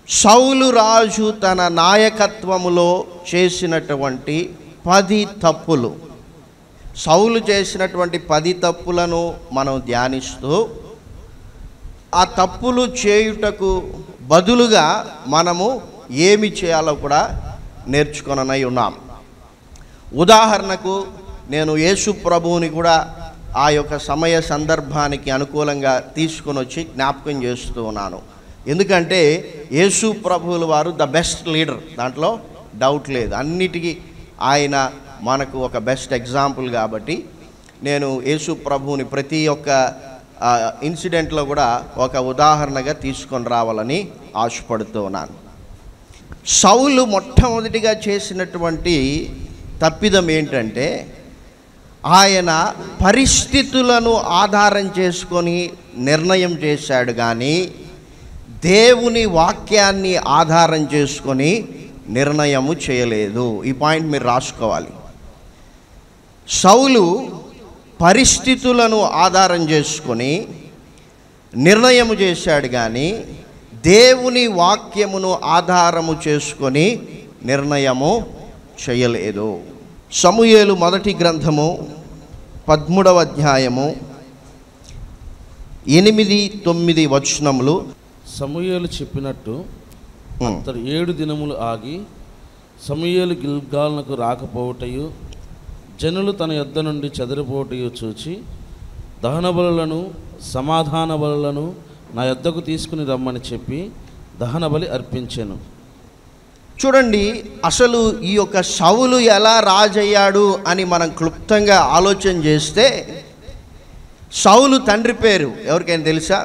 సౌలు రాజు తన నాయకత్వములో చేసినటువంటి పది తప్పులు సౌలు చేసినటువంటి పది తప్పులను మనం ధ్యానిస్తూ ఆ తప్పులు చేయుటకు బదులుగా మనము ఏమి చేయాలో కూడా నేర్చుకొననై ఉన్నాం ఉదాహరణకు నేను యేసు ప్రభువుని కూడా ఆ యొక్క సమయ సందర్భానికి అనుకూలంగా తీసుకొని వచ్చి జ్ఞాపకం చేస్తూ ఉన్నాను ఎందుకంటే యేసు ప్రభువుల వారు ద బెస్ట్ లీడర్ దాంట్లో డౌట్ లేదు అన్నిటికీ ఆయన మనకు ఒక బెస్ట్ ఎగ్జాంపుల్ కాబట్టి నేను యేసు ప్రభువుని ప్రతి ఒక్క ఆ, ఇన్సిడెంట్లో కూడా ఒక ఉదాహరణగా తీసుకొని రావాలని ఆశపడుతూ ఉన్నాను సౌలు మొట్టమొదటిగా చేసినటువంటి తప్పిదం ఏంటంటే ఆయన పరిస్థితులను ఆధారం చేసుకొని నిర్ణయం చేశాడు కానీ దేవుని వాక్యాన్ని ఆధారం చేసుకొని నిర్ణయము చేయలేదు ఈ పాయింట్ మీరు రాసుకోవాలి సౌలు పరిస్థితులను ఆధారం చేసుకొని నిర్ణయము చేశాడు కానీ దేవుని వాక్యమును ఆధారము చేసుకొని నిర్ణయము చేయలేదు సమూయేలు మొదటి గ్రంథము పదమూడవ అధ్యాయము ఎనిమిది తొమ్మిది వచనములు సమూయేలు చెప్పినట్టు ఉమ్, అతడు ఏడు దినములు ఆగి సమూయేలు గిల్గాల్నకు రాకపోవటయు జనులు తన యొద్ద నుండి చెదరిపోవటయు చూచి దహన బలులను సమాధాన బలులను నా యొద్దకు తీసుకుని రమ్మని చెప్పి దహన బలి అర్పించాను చూడండి అసలు ఈ యొక్క సౌలు ఎలా రాజయ్యాడు అని మనం క్లుప్తంగా ఆలోచన చేస్తే సౌలు తండ్రి పేరు ఎవరికైనా తెలుసా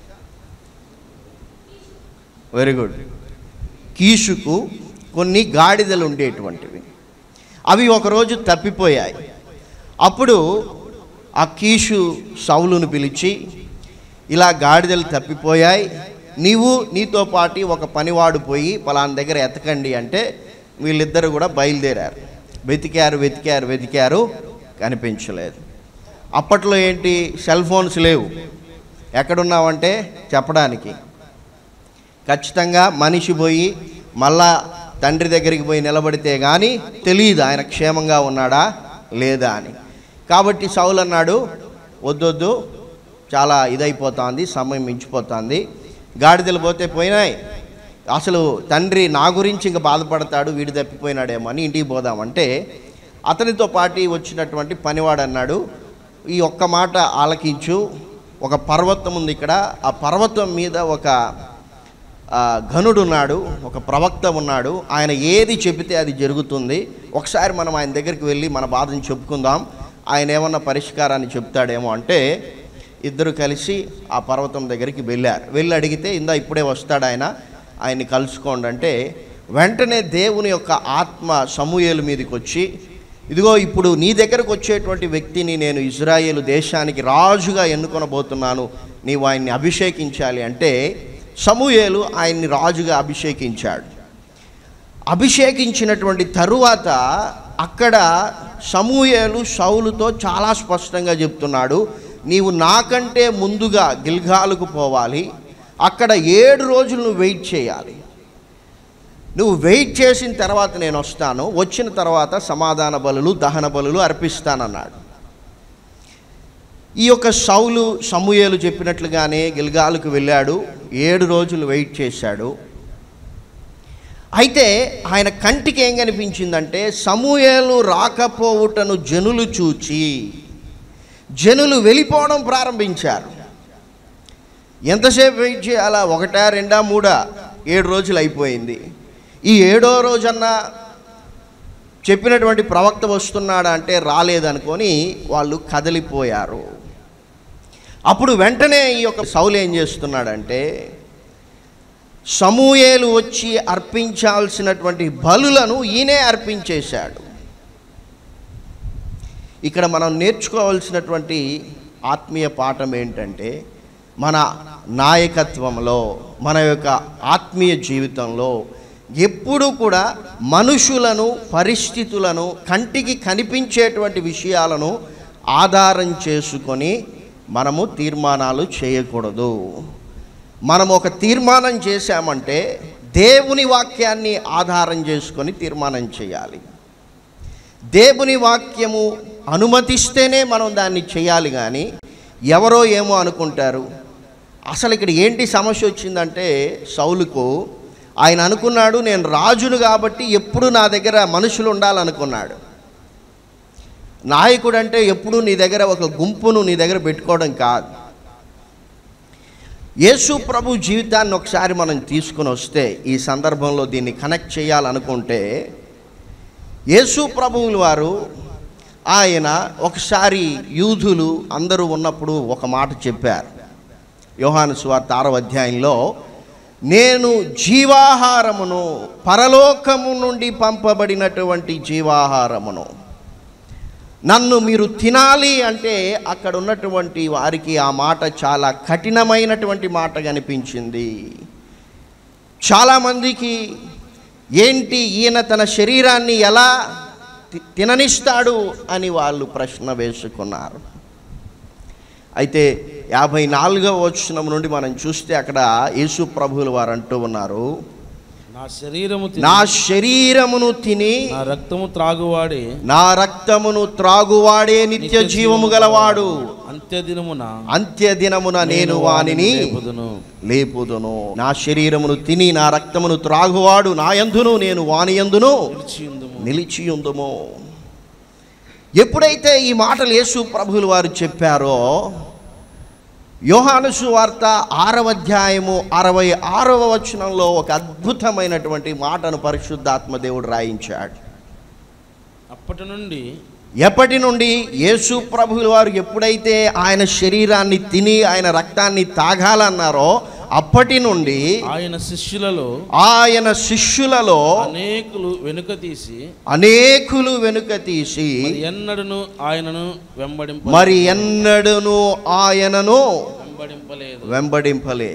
వెరీ గుడ్ కీషుకు కొన్ని గాడిదలు ఉండేటువంటివి అవి ఒకరోజు తప్పిపోయాయి అప్పుడు ఆ కీషు సౌలును పిలిచి ఇలా గాడిదలు తప్పిపోయాయి నీవు నీతో పాటు ఒక పనివాడు పోయి పలానా దగ్గర ఎతకండి అంటే వీళ్ళిద్దరు కూడా బయలుదేరారు వెతికారు వెతికారు వెతికారు కనిపించలేదు అప్పట్లో ఏంటి సెల్ ఫోన్స్ లేవు ఎక్కడున్నావంటే చెప్పడానికి ఖచ్చితంగా మనిషి పోయి మళ్ళా తండ్రి దగ్గరికి పోయి నిలబడితే కానీ తెలియదు ఆయన క్షేమంగా ఉన్నాడా లేదా అని కాబట్టి సౌలు అన్నాడు వద్దొద్దు చాలా ఇదైపోతుంది సమయం మించిపోతుంది గాడిదలు పోతే పోయినాయి అసలు తండ్రి నా గురించి ఇంకా బాధపడతాడు వీడు తప్పిపోయినాడేమో అని ఇంటికి పోదామంటే అతనితో పాటు వచ్చినటువంటి పనివాడు అన్నాడు ఈ ఒక్క మాట ఆలకించు ఒక పర్వతం ఉంది ఇక్కడ ఆ పర్వతం మీద ఒక ఆ, ఘనుడు ఉన్నాడు ఒక ప్రవక్త ఉన్నాడు ఆయన ఏది చెబితే అది జరుగుతుంది ఒకసారి మనం ఆయన దగ్గరికి వెళ్ళి మన బాధను చెప్పుకుందాం ఆయన ఏమన్నా పరిష్కారాన్ని చెప్తాడేమో అంటే ఇద్దరు కలిసి ఆ పర్వతం దగ్గరికి వెళ్ళారు వెళ్ళి అడిగితే ఇందా ఇప్పుడే వస్తాడు ఆయన ఆయన్ని కలుసుకోండి అంటే వెంటనే దేవుని యొక్క ఆత్మ సమూయేలు మీదకి వచ్చి ఇదిగో ఇప్పుడు నీ దగ్గరకు వచ్చేటువంటి వ్యక్తిని నేను ఇజ్రాయేలు దేశానికి రాజుగా ఎన్నుకొనబోతున్నాను నీవు ఆయన్ని అభిషేకించాలి అంటే సమూయేలు ఆయన్ని రాజుగా అభిషేకించాడు అభిషేకించినటువంటి తరువాత అక్కడ సమూయేలు సౌలుతో చాలా స్పష్టంగా చెప్తున్నాడు నీవు నాకంటే ముందుగా గిల్గాలకు పోవాలి అక్కడ ఏడు రోజులు నువ్వు వెయిట్ చేయాలి నువ్వు వెయిట్ చేసిన తర్వాత నేను వస్తాను వచ్చిన తర్వాత సమాధాన బలులు దహన బలులు అర్పిస్తానన్నాడు ఈ యొక్క సౌలు సమూయేలు చెప్పినట్లుగానే గిల్గాలకు వెళ్ళాడు ఏడు రోజులు వెయిట్ చేశాడు అయితే ఆయన కంటికి ఏం కనిపించిందంటే సమూయేలు రాకపోవుటను జనులు చూచి జనులు వెళ్ళిపోవడం ప్రారంభించారు ఎంతసేపు వెయిట్ చేయాలా ఒకటా రెండా మూడా ఏడు రోజులు అయిపోయింది ఈ ఏడో రోజన్నా చెప్పినటువంటి ప్రవక్త వస్తున్నాడా అంటే రాలేదనుకొని వాళ్ళు కదిలిపోయారు అప్పుడు వెంటనే ఈ యొక్క సౌలు ఏం చేస్తున్నాడంటే సమూయేలు వచ్చి అర్పించాల్సినటువంటి బలులను ఈయనే అర్పించేశాడు ఇక్కడ మనం నేర్చుకోవాల్సినటువంటి ఆత్మీయ పాఠం ఏంటంటే మన నాయకత్వంలో మన యొక్క ఆత్మీయ జీవితంలో ఎప్పుడూ కూడా మనుషులను పరిస్థితులను కంటికి కనిపించేటువంటి విషయాలను ఆధారం చేసుకొని మనము తీర్మానాలు చేయకూడదు మనం ఒక తీర్మానం చేశామంటే దేవుని వాక్యాన్ని ఆధారం చేసుకొని తీర్మానం చేయాలి దేవుని వాక్యము అనుమతిస్తేనే మనం దాన్ని చేయాలి కానీ ఎవరో ఏమో అనుకుంటారు అసలు ఇక్కడ ఏంటి సమస్య వచ్చిందంటే సౌలుకు ఆయన అనుకున్నాడు నేను రాజును కాబట్టి ఎప్పుడు నా దగ్గర మనుషులు ఉండాలనుకున్నాడు నాయకుడు అంటే ఎప్పుడు నీ దగ్గర ఒక గుంపును నీ దగ్గర పెట్టుకోవడం కాదు యేసు ప్రభు జీవితాన్ని ఒకసారి మనం తీసుకుని వస్తే ఈ సందర్భంలో దీన్ని కనెక్ట్ చేయాలనుకుంటే యేసు ప్రభువుల వారు ఆయన ఒకసారి యూదులు అందరూ ఉన్నప్పుడు ఒక మాట చెప్పారు యోహాను సువార్త ఆరవ అధ్యాయంలో నేను జీవాహారమును పరలోకము నుండి పంపబడినటువంటి జీవాహారమును నన్ను మీరు తినాలి అంటే అక్కడ ఉన్నటువంటి వారికి ఆ మాట చాలా కఠినమైనటువంటి మాట కనిపించింది చాలామందికి ఏంటి ఈయన తన శరీరాన్ని ఎలా తి- తిననిస్తాడు అని వాళ్ళు ప్రశ్న వేసుకున్నారు అయితే యాభై నాలుగవ వచనం నుండి మనం చూస్తే అక్కడ యేసు ప్రభువుల వారు అంటూ ఉన్నారు నా శరీరము తిని, నా శరీరమును తిని నా రక్తము త్రాగువాడే నా రక్తమును త్రాగువాడే నిత్య జీవము గలవాడు అంత్యదినమున అంత్య దినమున నేను వానిని లేపుదును. లేపుదును నా శరీరమును తిని నా రక్తమును త్రాగువాడు నా యందును నేను వాని యందును నిలిచియుందుము. నిలిచియుందుము ఎప్పుడైతే ఈ మాటలు యేసు ప్రభువులు వారు చెప్పారో యోహాను సువార్త ఆరవ అధ్యాయము అరవై ఆరవ వచనంలో ఒక అద్భుతమైనటువంటి మాటను పరిశుద్ధాత్మ దేవుడు రాయించాడు అప్పటి నుండి ఎప్పటి నుండి యేసు ప్రభువుల వారు ఎప్పుడైతే ఆయన శరీరాన్ని తిని ఆయన రక్తాన్ని తాగాలన్నారో అప్పటి నుండి ఆయన శిష్యులలో ఆయన శిష్యులలో అనేకులు వెనుక తీసి అనేకులు వెనుక తీసి మరి ఎన్నడను ఆయనను వెంబడింప మరి ఎన్నడూను ఆయనను వెంబడింపలేదు వెంబడింపలే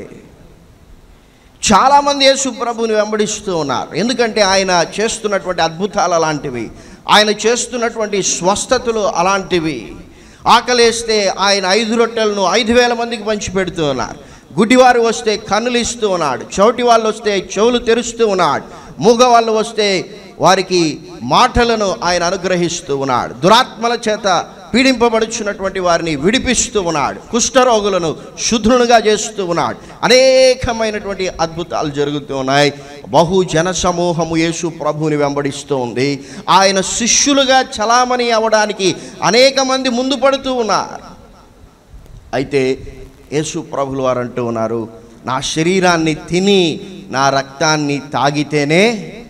చాలామంది యేసు ప్రభుని వెంబడిస్తూ ఉన్నారు ఎందుకంటే ఆయన చేస్తున్నటువంటి అద్భుతాలు అలాంటివి ఆయన చేస్తున్నటువంటి స్వస్థతలు అలాంటివి ఆకలేస్తే ఆయన ఐదు రొట్టెలను ఐదు వేల మందికి పంచి పెడుతూ ఉన్నారు గుడ్డివారు వస్తే కన్నులు ఇస్తూ ఉన్నాడు చౌటి వాళ్ళు వస్తే చెవులు తెరుస్తూ ఉన్నాడు మూగ వాళ్ళు వస్తే వారికి మాటలను ఆయన అనుగ్రహిస్తూ ఉన్నాడు దురాత్మల చేత పీడింపబడుచున్నటువంటి వారిని విడిపిస్తూ ఉన్నాడు కుష్ఠరోగులను శుద్ధులుగా చేస్తూ ఉన్నాడు అనేకమైనటువంటి అద్భుతాలు జరుగుతూ ఉన్నాయి బహు జన సమూహము యేసు ప్రభువుని వెంబడిస్తూ ఉంది ఆయన శిష్యులుగా చలామణి అవ్వడానికి అనేక మంది ముందు పడుతూ ఉన్నారు అయితే యేసు ప్రభులు వారు అంటూ ఉన్నారు నా శరీరాన్ని తిని నా రక్తాన్ని తాగితేనే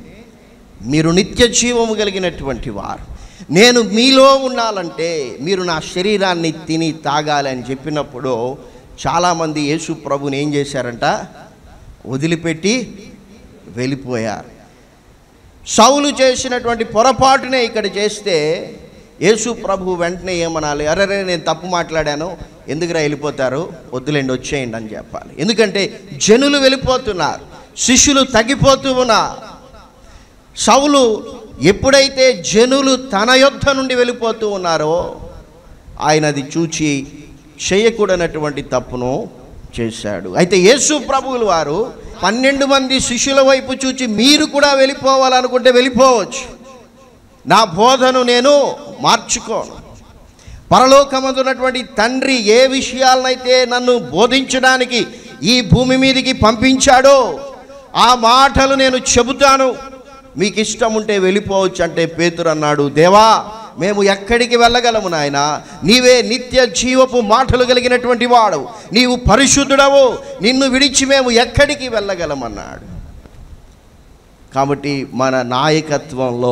మీరు నిత్య జీవము కలిగినటువంటి వారు నేను మీలో ఉండాలంటే మీరు నా శరీరాన్ని తిని తాగాలి అని చెప్పినప్పుడు చాలామంది యేసు ప్రభుని ఏం చేశారంట వదిలిపెట్టి వెళ్ళిపోయారు సౌలు చేసినటువంటి పొరపాటునే ఇక్కడ చేస్తే యేసు ప్రభు వెంటనే ఏమనాలి అరే నేను తప్పు మాట్లాడాను ఎందుకురా వెళ్ళిపోతారు వద్దులేండి వచ్చేయండి అని చెప్పాలి ఎందుకంటే జనులు వెళ్ళిపోతున్నారు శిష్యులు తగ్గిపోతూ ఉన్నారు సౌలు ఎప్పుడైతే జనులు తన యొద్ధ నుండి వెళ్ళిపోతూ ఉన్నారో ఆయన అది చూచి చేయకూడనటువంటి తప్పును చేశాడు అయితే యేసు ప్రభువులు వారు పన్నెండు మంది శిష్యుల వైపు చూచి మీరు కూడా వెళ్ళిపోవాలనుకుంటే వెళ్ళిపోవచ్చు నా బోధను నేను మార్చుకోను పరలోకమందున్నటువంటి తండ్రి ఏ విషయాలనైతే నన్ను బోధించడానికి ఈ భూమి మీదకి పంపించాడో ఆ మాటలు నేను చెబుతాను మీకు ఇష్టం ఉంటే వెళ్ళిపోవచ్చు అంటే పేతురు అన్నాడు దేవా మేము ఎక్కడికి వెళ్ళగలము నాయన నీవే నిత్య జీవపు మాటలు కలిగినటువంటి వాడు నీవు పరిశుద్ధుడవు నిన్ను విడిచి మేము ఎక్కడికి వెళ్ళగలమన్నాడు కాబట్టి మన నాయకత్వంలో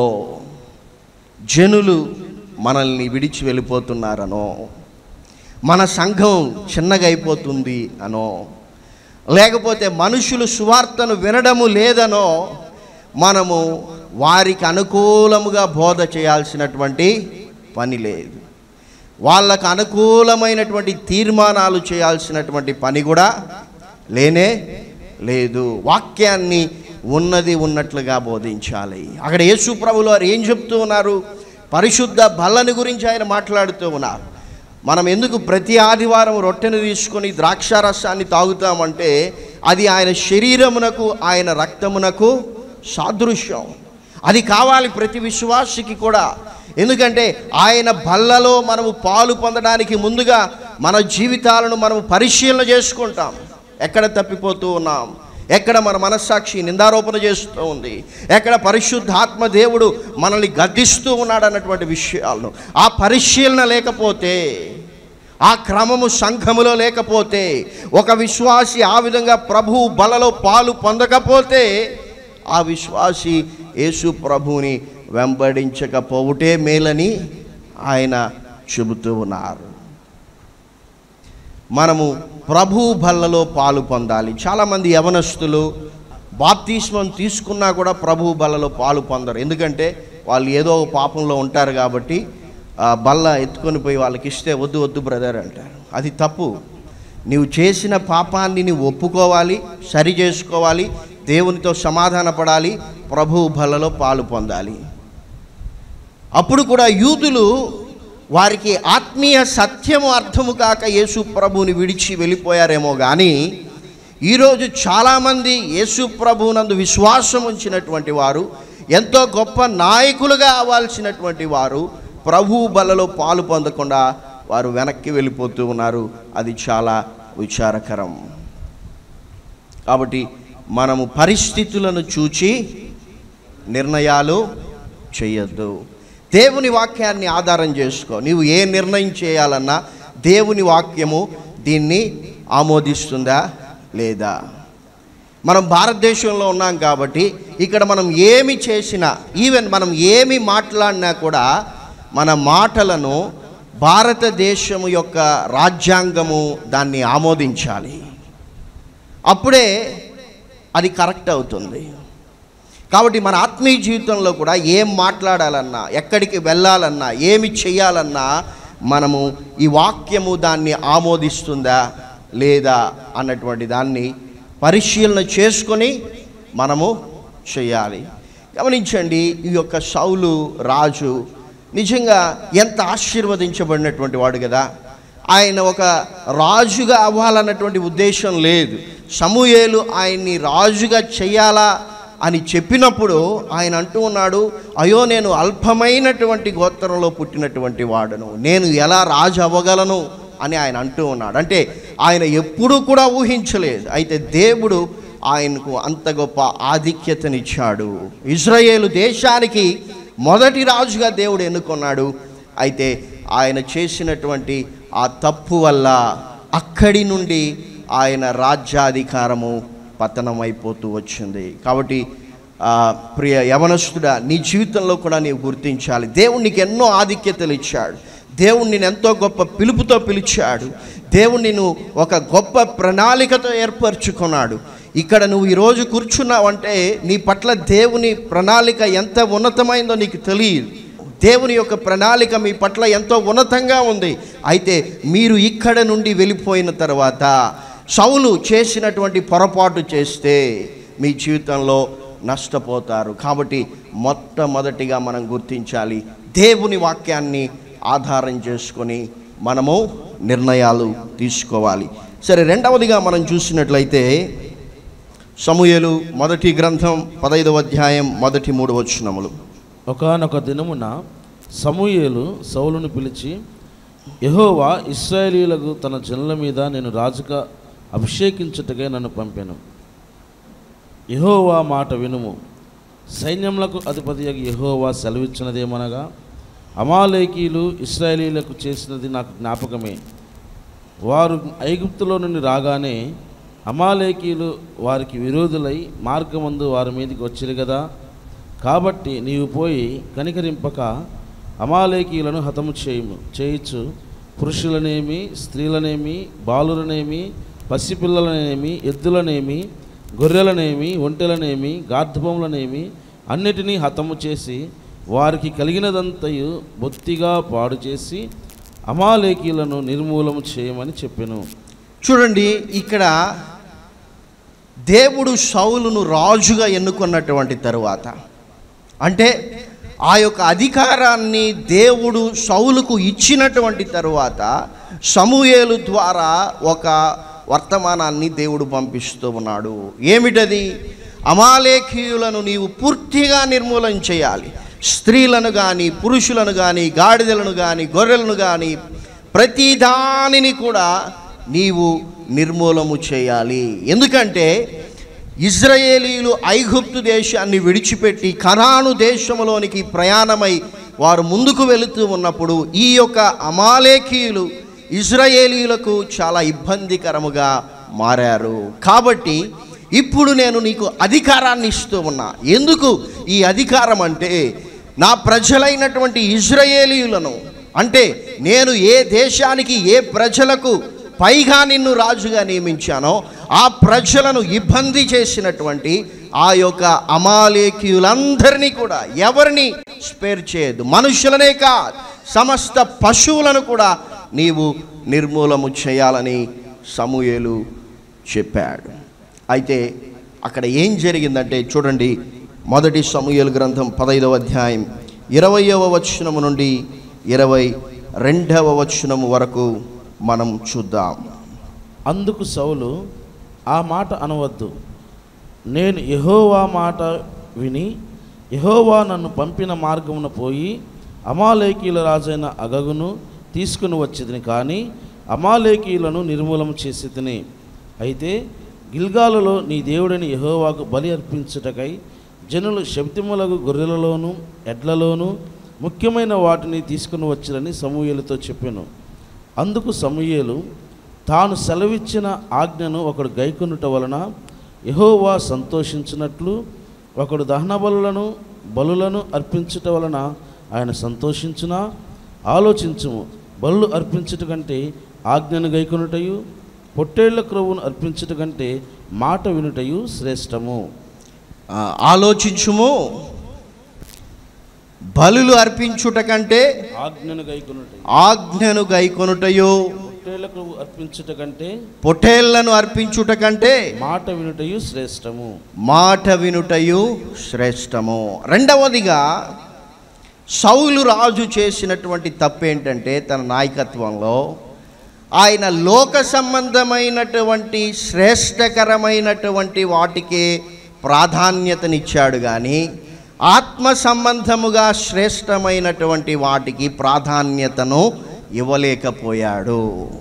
జనులు మనల్ని విడిచి వెళ్ళిపోతున్నారనో మన సంఘం చిన్నగా అయిపోతుంది అనో లేకపోతే మనుషులు సువార్తను వినడము లేదనో మనము వారికి అనుకూలముగా బోధ చేయాల్సినటువంటి పని లేదు వాళ్ళకు అనుకూలమైనటువంటి తీర్మానాలు చేయాల్సినటువంటి పని కూడా లేనే లేదు వాక్యాన్ని ఉన్నది ఉన్నట్లుగా బోధించాలి అక్కడ యేసు ప్రభులు వారు ఏం చెప్తూ ఉన్నారు పరిశుద్ధ బల్లని గురించి ఆయన మాట్లాడుతూ ఉన్నారు మనం ఎందుకు ప్రతి ఆదివారం రొట్టెను తీసుకొని ద్రాక్షారసాన్ని తాగుతామంటే అది ఆయన శరీరమునకు ఆయన రక్తమునకు సాదృశ్యం అది కావాలి ప్రతి విశ్వాసికి కూడా ఎందుకంటే ఆయన బల్లలో మనము పాలు పొందడానికి ముందుగా మన జీవితాలను మనము పరిశీలన చేసుకుంటాం ఎక్కడ తప్పిపోతూ ఉన్నాం ఎక్కడ మన మనస్సాక్షి నిందారోపణ చేస్తూ ఉంది ఎక్కడ పరిశుద్ధాత్మ దేవుడు మనల్ని గద్దిస్తూ ఉన్నాడు అన్నటువంటి విషయాలను ఆ పరిశీలన లేకపోతే ఆ క్రమము సంఘములో లేకపోతే ఒక విశ్వాసి ఆ విధంగా ప్రభు బలలో పాలు పొందకపోతే ఆ విశ్వాసి యేసు ప్రభువుని వెంబడించకపోవుటే మేలని ఆయన చెబుతూ ఉన్నారు మనము ప్రభు బల్లలో పాలు పొందాలి చాలామంది యవనస్తులు బాప్తిస్మం తీసుకున్నా కూడా ప్రభు బల్లలో పాలు పొందరు ఎందుకంటే వాళ్ళు ఏదో ఒక పాపంలో ఉంటారు కాబట్టి ఆ బల్ల ఎత్తుకొని పోయి వాళ్ళకి ఇస్తే వద్దు వద్దు బ్రదర్ అంటారు అది తప్పు నీవు చేసిన పాపాన్ని నీవు ఒప్పుకోవాలి సరి చేసుకోవాలి దేవునితో సమాధానపడాలి ప్రభు బల్లలో పాలు పొందాలి అప్పుడు కూడా యూదులు వారికి ఆత్మీయ సత్యము అర్థము కాక యేసు ప్రభువుని విడిచి వెళ్ళిపోయారేమో కానీ ఈరోజు చాలామంది యేసు ప్రభువునందు విశ్వాసం ఉంచినటువంటి వారు ఎంతో గొప్ప నాయకులుగా అవ్వాల్సినటువంటి వారు ప్రభు బలలో పాలు పొందకుండా వారు వెనక్కి వెళ్ళిపోతూ ఉన్నారు అది చాలా విచారకరం కాబట్టి మనము పరిస్థితులను చూచి నిర్ణయాలు చేయొద్దు దేవుని వాక్యాన్ని ఆధారం చేసుకో నీవు ఏ నిర్ణయం చేయాలన్నా దేవుని వాక్యము దీన్ని ఆమోదిస్తుందా లేదా మనం భారతదేశంలో ఉన్నాం కాబట్టి ఇక్కడ మనం ఏమి చేసినా ఈవెన్ మనం ఏమి మాట్లాడినా కూడా మన మాటలను భారతదేశము యొక్క రాజ్యాంగము దాన్ని ఆమోదించాలి అప్పుడే అది కరెక్ట్ అవుతుంది కాబట్టి మన ఆత్మీయ జీవితంలో కూడా ఏం మాట్లాడాలన్నా ఎక్కడికి వెళ్ళాలన్నా ఏమి చేయాలన్నా మనము ఈ వాక్యము దాన్ని ఆమోదిస్తుందా లేదా అన్నటువంటి దాన్ని పరిశీలన చేసుకొని మనము చేయాలి గమనించండి ఈ యొక్క సౌలు రాజు నిజంగా ఎంత ఆశీర్వదించబడినటువంటి వాడు కదా ఆయన ఒక రాజుగా అవ్వాలన్నటువంటి ఉద్దేశం లేదు సమూయేలు ఆయన్ని రాజుగా చేయాలా అని చెప్పినప్పుడు ఆయన అంటూ ఉన్నాడు అయ్యో నేను అల్పమైనటువంటి గోత్రంలో పుట్టినటువంటి వాడును నేను ఎలా రాజు అవ్వగలను అని ఆయన అంటూ ఉన్నాడు అంటే ఆయన ఎప్పుడూ కూడా ఊహించలేదు అయితే దేవుడు ఆయనకు అంత గొప్ప ఆధిక్యతనిచ్చాడు ఇజ్రాయేలు దేశానికి మొదటి రాజుగా దేవుడు ఎన్నుకున్నాడు అయితే ఆయన చేసినటువంటి ఆ తప్పు వల్ల అక్కడి నుండి ఆయన రాజ్యాధికారము పతనమైపోతూ వచ్చింది కాబట్టి ఆ, ప్రియ యవనస్తుడా నీ జీవితంలో కూడా నీవు గుర్తించాలి దేవుడు నీకు ఎన్నో ఆధిక్యతలు ఇచ్చాడు దేవుడు నేను ఎంతో గొప్ప పిలుపుతో పిలిచాడు దేవుడు నిన్ను ఒక గొప్ప ప్రణాళికతో ఏర్పరచుకున్నాడు ఇక్కడ నువ్వు ఈరోజు కూర్చున్నావంటే నీ పట్ల దేవుని ప్రణాళిక ఎంత ఉన్నతమైందో నీకు తెలియదు దేవుని యొక్క ప్రణాళిక మీ పట్ల ఎంతో ఉన్నతంగా ఉంది అయితే మీరు ఇక్కడ నుండి వెళ్ళిపోయిన తర్వాత సౌలు చేసినటువంటి పొరపాటు చేస్తే మీ జీవితంలో నష్టపోతారు కాబట్టి మొట్టమొదటిగా మనం గుర్తించాలి దేవుని వాక్యాన్ని ఆధారం చేసుకొని మనము నిర్ణయాలు తీసుకోవాలి సరే రెండవదిగా మనం చూసినట్లయితే సమూయేలు మొదటి గ్రంథం పదైదవ అధ్యాయం మొదటి మూడు వచనములు ఒకానొక దినమున సమూయేలు సౌలును పిలిచి యెహోవా ఇస్రాయేలీలకు తన జనుల మీద నేను రాజుగా అభిషేకించుటకే నన్ను పంపాను యెహోవా మాట వినుము సైన్యములకు అధిపతి యెహోవా సెలవిచ్చినదేమనగా అమాలేకీలు ఇస్రాయేలీలకు చేసినది నాకు జ్ఞాపకమే వారు ఐగుప్తులో నుండి రాగానే అమాలేకీలు వారికి విరోధులై మార్గమందు వారి మీదకి వచ్చిరు కదా కాబట్టి నీవు పోయి కనికరింపక అమాలేకీలను హతము చేయము చేయించు పురుషులనేమి స్త్రీలనేమి బాలులనేమి పసిపిల్లలనేమి ఎద్దులనేమి గొర్రెలనేమి ఒంటెలనేమి గార్ధపములనేమి అన్నిటినీ హతము చేసి వారికి కలిగినదంతయు బొత్తిగా పాడు చేసి అమాలేకీలను నిర్మూలము చేయమని చెప్పెను చూడండి ఇక్కడ దేవుడు సౌలును రాజుగా ఎన్నుకున్నటువంటి తరువాత అంటే ఆ యొక్క అధికారాన్ని దేవుడు సౌలుకు ఇచ్చినటువంటి తరువాత సమూయేలు ద్వారా ఒక వర్తమానాన్ని దేవుడు పంపిస్తూ ఉన్నాడు ఏమిటది అమాలేఖీయులను నీవు పూర్తిగా నిర్మూలన చేయాలి స్త్రీలను కానీ పురుషులను కానీ గాడిదలను కానీ గొర్రెలను కానీ ప్రతి దానిని కూడా నీవు నిర్మూలము చేయాలి ఎందుకంటే ఇజ్రాయేలీలు ఐగుప్తు దేశాన్ని విడిచిపెట్టి కనాను దేశంలోనికి ప్రయాణమై వారు ముందుకు వెళుతూ ఉన్నప్పుడు ఈ యొక్క అమాలేకీయులు ఇజ్రాయేలీలకు చాలా ఇబ్బందికరముగా మారారు కాబట్టి ఇప్పుడు నేను నీకు అధికారాన్ని ఇస్తూ ఉన్నా ఎందుకు ఈ అధికారం అంటే నా ప్రజలైనటువంటి ఇజ్రాయేలీయులను అంటే నేను ఏ దేశానికి ఏ ప్రజలకు పైగా నిన్ను రాజుగా నియమించానో ఆ ప్రజలను ఇబ్బంది చేసినటువంటి ఆ యొక్క అమాలేకీయులందరినీ కూడా ఎవరిని స్పేర్ చేయదు మనుషులనే కాదు సమస్త పశువులను కూడా నీవు నిర్మూలము చేయాలని సమూయేలు చెప్పాడు అయితే అక్కడ ఏం జరిగిందంటే చూడండి మొదటి సమూయేలు గ్రంథం పదైదవ అధ్యాయం ఇరవయవ వచనము నుండి ఇరవై రెండవ వచనము వరకు మనం చూద్దాం అందుకు సౌలు ఆ మాట అనవద్దు నేను యెహోవా మాట విని యెహోవా నన్ను పంపిన మార్గమున పోయి అమాలేకీల రాజైన అగగును తీసుకుని వచ్చేదిని కానీ అమాలేకీయులను నిర్మూలన చేసి తిని అయితే గిల్గాలులో నీ దేవుడని యెహోవాకు బలి అర్పించుటకై జనులు శబ్దములకు గొర్రెలలోను ఎడ్లలోను ముఖ్యమైన వాటిని తీసుకుని వచ్చిరని సమూయేలుతో చెప్పాను అందుకు సమూయేలు తాను సెలవిచ్చిన ఆజ్ఞను ఒకడు గైకొనుట వలన యెహోవా సంతోషించినట్లు ఒకడు దహన బలులను బలులను అర్పించుట వలన ఆయన సంతోషించున ఆలోచించుము బలు అర్పించుట కంటే ఆజ్ఞను గైకొనుటయు పొట్టేళ్ల క్రొవ్వును అర్పించుట కంటే మాట వినుటయు శ్రేష్టము ఆ, ఆలోచించుము బలులు అర్పించుట కంటే ఆజ్ఞను గైకొనుటయు ఆజ్ఞను గైకొనుటయో పొట్టేళ్ల క్రొవ్వు అర్పించుట కంటే పొటేళ్లను అర్పించుట కంటే మాట వినుటయు శ్రేష్టము మాట వినుటయు శ్రేష్టము రెండవదిగా సౌలు రాజు చేసినటువంటి తప్పేంటంటే తన నాయకత్వంలో ఆయన లోక సంబంధమైనటువంటి శ్రేష్టకరమైనటువంటి వాటికే ప్రాధాన్యతనిచ్చాడు కానీ ఆత్మ సంబంధముగా శ్రేష్టమైనటువంటి వాటికి ప్రాధాన్యతను ఇవ్వలేకపోయాడు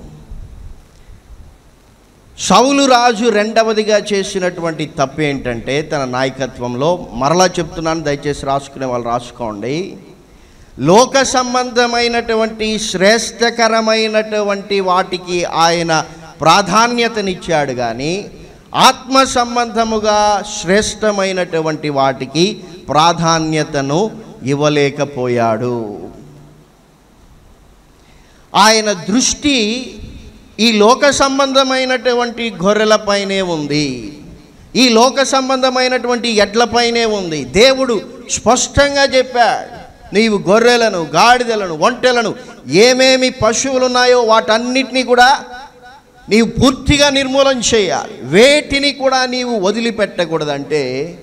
సౌలు రాజు రెండవదిగా చేసినటువంటి తప్పు ఏంటంటే తన నాయకత్వంలో మరలా చెప్తున్నాను దయచేసి రాసుకునే వాళ్ళు రాసుకోండి లోక సంబంధమైనటువంటి శ్రేష్టకరమైనటువంటి వాటికి ఆయన ప్రాధాన్యతనిచ్చాడు కానీ ఆత్మ సంబంధముగా శ్రేష్టమైనటువంటి వాటికి ప్రాధాన్యతను ఇవ్వలేకపోయాడు ఆయన దృష్టి ఈ లోక సంబంధమైనటువంటి గొర్రెలపైనే ఉంది ఈ లోక సంబంధమైనటువంటి ఎడ్లపైనే ఉంది దేవుడు స్పష్టంగా చెప్పాడు నీవు గొర్రెలను గాడిదలను ఒంటెలను ఏమేమి పశువులు ఉన్నాయో వాటన్నిటినీ కూడా నీవు పూర్తిగా నిర్మూలన చేయాలి వేటిని కూడా నీవు వదిలిపెట్టకూడదంటే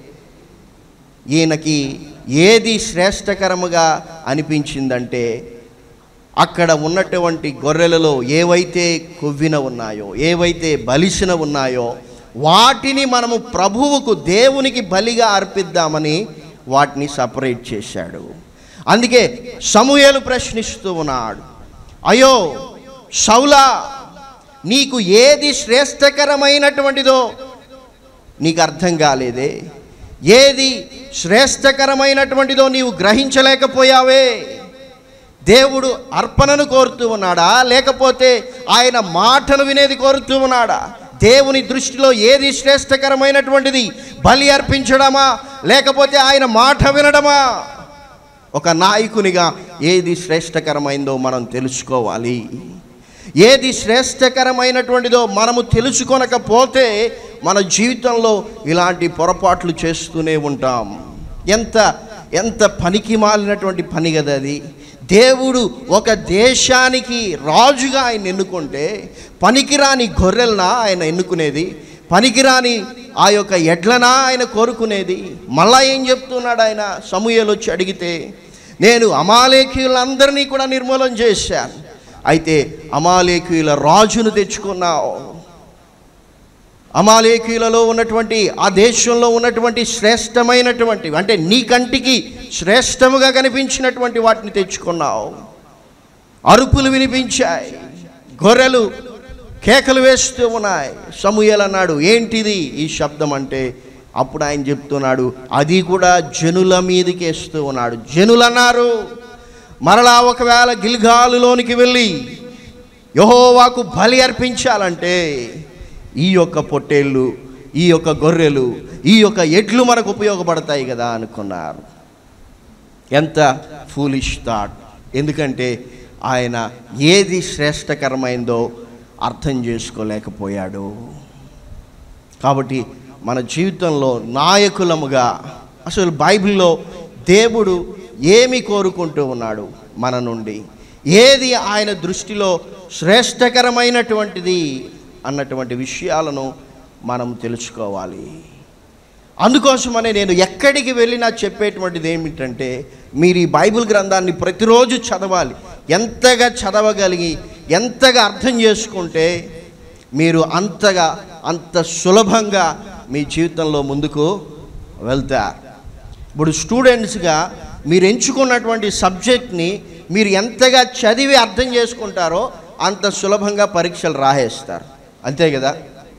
ఈయనకి ఏది శ్రేష్టకరముగా అనిపించిందంటే అక్కడ ఉన్నటువంటి గొర్రెలలో ఏవైతే కొవ్విన ఉన్నాయో ఏవైతే బలిసిన ఉన్నాయో వాటిని మనము ప్రభువుకు దేవునికి బలిగా అర్పిద్దామని వాటిని సపరేట్ చేశాడు అందుకే సమూయేలు ప్రశ్నిస్తూ ఉన్నాడు అయ్యో సౌలా నీకు ఏది శ్రేష్టకరమైనటువంటిదో నీకు అర్థం కాలేదే ఏది శ్రేష్టకరమైనటువంటిదో నీవు గ్రహించలేకపోయావే దేవుడు అర్పణను కోరుతూ ఉన్నాడా లేకపోతే ఆయన మాటను వినేది కోరుతూ ఉన్నాడా దేవుని దృష్టిలో ఏది శ్రేష్టకరమైనటువంటిది బలి అర్పించడమా లేకపోతే ఆయన మాట వినడమా ఒక నాయకునిగా ఏది శ్రేష్టకరమైందో మనం తెలుసుకోవాలి ఏది శ్రేష్టకరమైనటువంటిదో మనము తెలుసుకొనకపోతే మన జీవితంలో ఇలాంటి పొరపాట్లు చేస్తూనే ఉంటాం ఎంత ఎంత పనికి మాలినటువంటి పని కదా అది దేవుడు ఒక దేశానికి రాజుగా ఆయన ఎన్నుకుంటే పనికిరాని గొర్రెలనా ఆయన ఎన్నుకునేది పనికిరాని ఆ యొక్క ఎడ్లనా ఆయన కోరుకునేది మళ్ళా ఏం చెప్తున్నాడు ఆయన సమూహలు వచ్చి అడిగితే నేను అమాలేకీయులందరినీ కూడా నిర్మూలన చేశాను అయితే అమాలేకీయుల రాజును తెచ్చుకున్నావు అమాలేకీలలో ఉన్నటువంటి ఆ దేశంలో ఉన్నటువంటి శ్రేష్టమైనటువంటి అంటే నీ కంటికి శ్రేష్టముగా కనిపించినటువంటి వాటిని తెచ్చుకున్నావు అరుపులు వినిపించాయి గొర్రెలు కేకలు వేస్తూ ఉన్నాయి సమూయలు అన్నాడు ఏంటిది ఈ శబ్దం అంటే అప్పుడు ఆయన చెప్తున్నాడు అది కూడా జనుల మీదకి వేస్తూ ఉన్నాడు జనులు అన్నారు మరలా ఒకవేళ గిల్గాలులోనికి వెళ్ళి యహోవాకు బలి అర్పించాలంటే ఈ యొక్క పొట్టేళ్ళు ఈ యొక్క గొర్రెలు ఈ యొక్క ఎడ్లు మనకు ఉపయోగపడతాయి కదా అనుకున్నారు ఎంత ఫూలిష్ థాట్ ఎందుకంటే ఆయన ఏది శ్రేష్టకరమైందో అర్థం చేసుకోలేకపోయాడు కాబట్టి మన జీవితంలో నాయకులముగా అసలు బైబిల్లో దేవుడు ఏమి కోరుకుంటూ ఉన్నాడు మన నుండి ఏది ఆయన దృష్టిలో శ్రేష్టకరమైనటువంటిది అన్నటువంటి విషయాలను మనం తెలుసుకోవాలి అందుకోసమనే నేను ఎక్కడికి వెళ్ళినా చెప్పేటువంటిది ఏమిటంటే మీరు ఈ బైబిల్ గ్రంథాన్ని ప్రతిరోజు చదవాలి ఎంతగా చదవగలిగి ఎంతగా అర్థం చేసుకుంటే మీరు అంతగా అంత సులభంగా మీ జీవితంలో ముందుకు వెళ్తారు ఇప్పుడు స్టూడెంట్స్గా మీరు ఎంచుకున్నటువంటి సబ్జెక్ట్ని మీరు ఎంతగా చదివి అర్థం చేసుకుంటారో అంత సులభంగా పరీక్షలు రాసేస్తారు అంతే కదా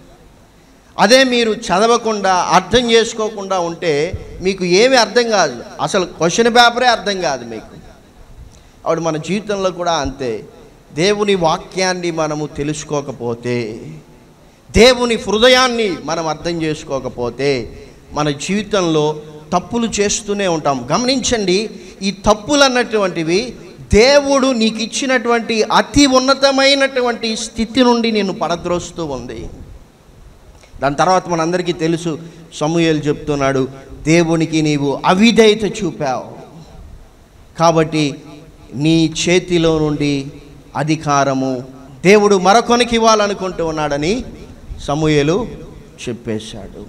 అదే మీరు చదవకుండా అర్థం చేసుకోకుండా ఉంటే మీకు ఏమీ అర్థం కాదు అసలు క్వశ్చన్ పేపరే అర్థం కాదు మీకు ఆవిడ మన జీవితంలో కూడా అంతే దేవుని వాక్యాన్ని మనము తెలుసుకోకపోతే దేవుని హృదయాన్ని మనం అర్థం చేసుకోకపోతే మన జీవితంలో తప్పులు చేస్తూనే ఉంటాం గమనించండి ఈ తప్పులు అన్నటువంటివి దేవుడు నీకు ఇచ్చినటువంటి అతి ఉన్నతమైనటువంటి స్థితి నుండి నేను పడద్రోస్తూ ఉంది దాని తర్వాత మనందరికీ తెలుసు సమూహలు చెప్తున్నాడు దేవునికి నీవు అవిధేయత చూపావు కాబట్టి నీ చేతిలో నుండి అధికారము దేవుడు మరొకనికి ఇవ్వాలనుకుంటూ ఉన్నాడని సమూహలు చెప్పేశాడు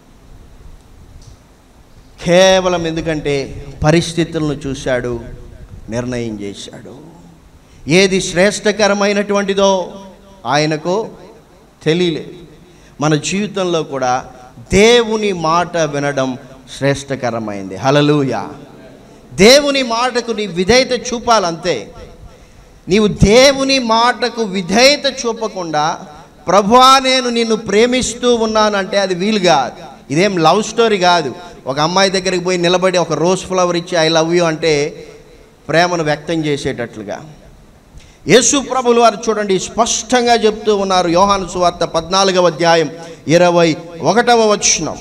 కేవలం ఎందుకంటే పరిస్థితులను చూశాడు నిర్ణయం చేశాడు ఏది శ్రేష్టకరమైనటువంటిదో ఆయనకు తెలియలేదు మన జీవితంలో కూడా దేవుని మాట వినడం శ్రేష్టకరమైంది హలలుయ దేవుని మాటకు నీ విధేయత చూపాలంతే నీవు దేవుని మాటకు విధేయత చూపకుండా ప్రభువా నేను నిన్ను ప్రేమిస్తూ ఉన్నానంటే అది వీలు కాదు ఇదేం లవ్ స్టోరీ కాదు ఒక అమ్మాయి దగ్గరికి పోయి నిలబడి ఒక రోజ్ ఫ్లవర్ ఇచ్చి ఐ లవ్ యూ అంటే ప్రేమను వ్యక్తం చేసేటట్లుగా యేసు ప్రభులు వారు చూడండి స్పష్టంగా చెప్తూ ఉన్నారు యోహాను సువార్త పద్నాలుగవ అధ్యాయం ఇరవై ఒకటవ వచనం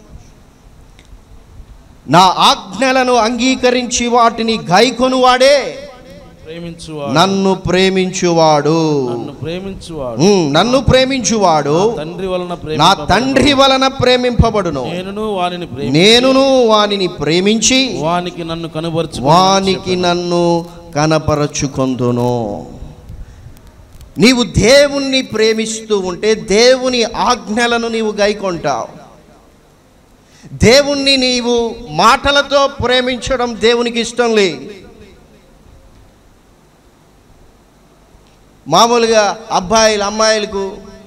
నా ఆజ్ఞలను అంగీకరించి వాటిని గైకొనువాడే ప్రేమించువాడు నన్ను ప్రేమించువాడు నన్ను ప్రేమించువాడు ఉమ్, నన్ను ప్రేమించువాడు తండ్రి వలన నా ప్రేమింపబడును. తండ్రి వలన ప్రేమింపబడును నేనును వానిని ప్రేమి నేనును వానిని ప్రేమించి వానికి నన్ను కనుబరచు వానికి నన్ను కనపరచుకొందును నీవు దేవుణ్ణి ప్రేమిస్తూ ఉంటే దేవుని ఆజ్ఞలను నీవు గైకొంటావు దేవుణ్ణి నీవు మాటలతో ప్రేమించడం దేవునికి ఇష్టం లేదు మామూలుగా అబ్బాయిలు అమ్మాయిలకు